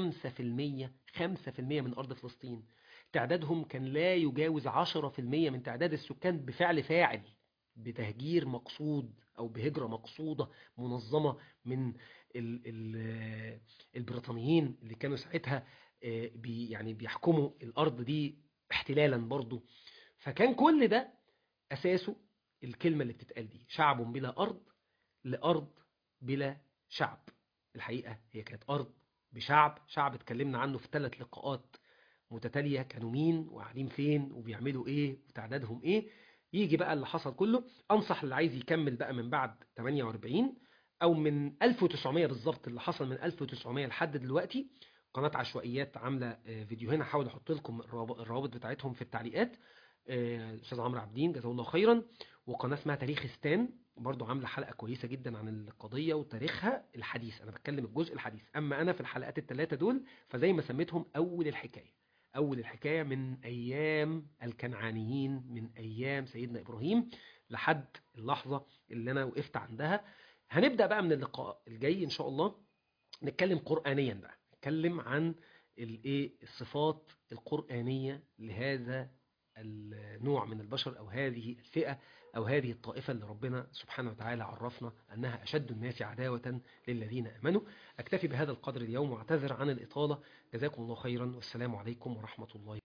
5% 5% من أرض فلسطين تعدادهم كان لا يجاوز 10% من تعداد السكان بفعل فاعل بتهجير مقصود أو بهجرة مقصودة منظمة من ال ال البريطانيين اللي كانوا ساعتها بي يعني بيحكموا الأرض دي احتلالا برضو فكان كل ده أساسه الكلمة اللي بتتقال دي شعب بلا أرض لأرض بلا شعب الحقيقة هي كانت أرض بشعب شعب اتكلمنا عنه في ثلاث لقاءات متتالية كانوا مين وقاعدين فين وبيعملوا ايه وتعدادهم ايه يجي بقى اللي حصل كله انصح اللي عايز يكمل بقى من بعد 48 او من 1900 بالظبط اللي حصل من 1900 لحد دلوقتي قناة عشوائيات عاملة فيديوهين هحاول احط لكم الروابط بتاعتهم في التعليقات الاستاذ عمرو عبدين جزاه الله خيرا وقناه اسمها تاريخستان برضو عامله حلقه كويسه جدا عن القضيه وتاريخها الحديث انا بتكلم الجزء الحديث اما انا في الحلقات الثلاثه دول فزي ما سميتهم اول الحكايه اول الحكايه من ايام الكنعانيين من ايام سيدنا ابراهيم لحد اللحظه اللي انا وقفت عندها هنبدا بقى من اللقاء الجاي ان شاء الله نتكلم قرانيا بقى نتكلم عن الايه الصفات القرانيه لهذا النوع من البشر أو هذه الفئة أو هذه الطائفة اللي ربنا سبحانه وتعالى عرفنا أنها أشد الناس عداوة للذين آمنوا أكتفي بهذا القدر اليوم واعتذر عن الإطالة جزاكم الله خيرا والسلام عليكم ورحمة الله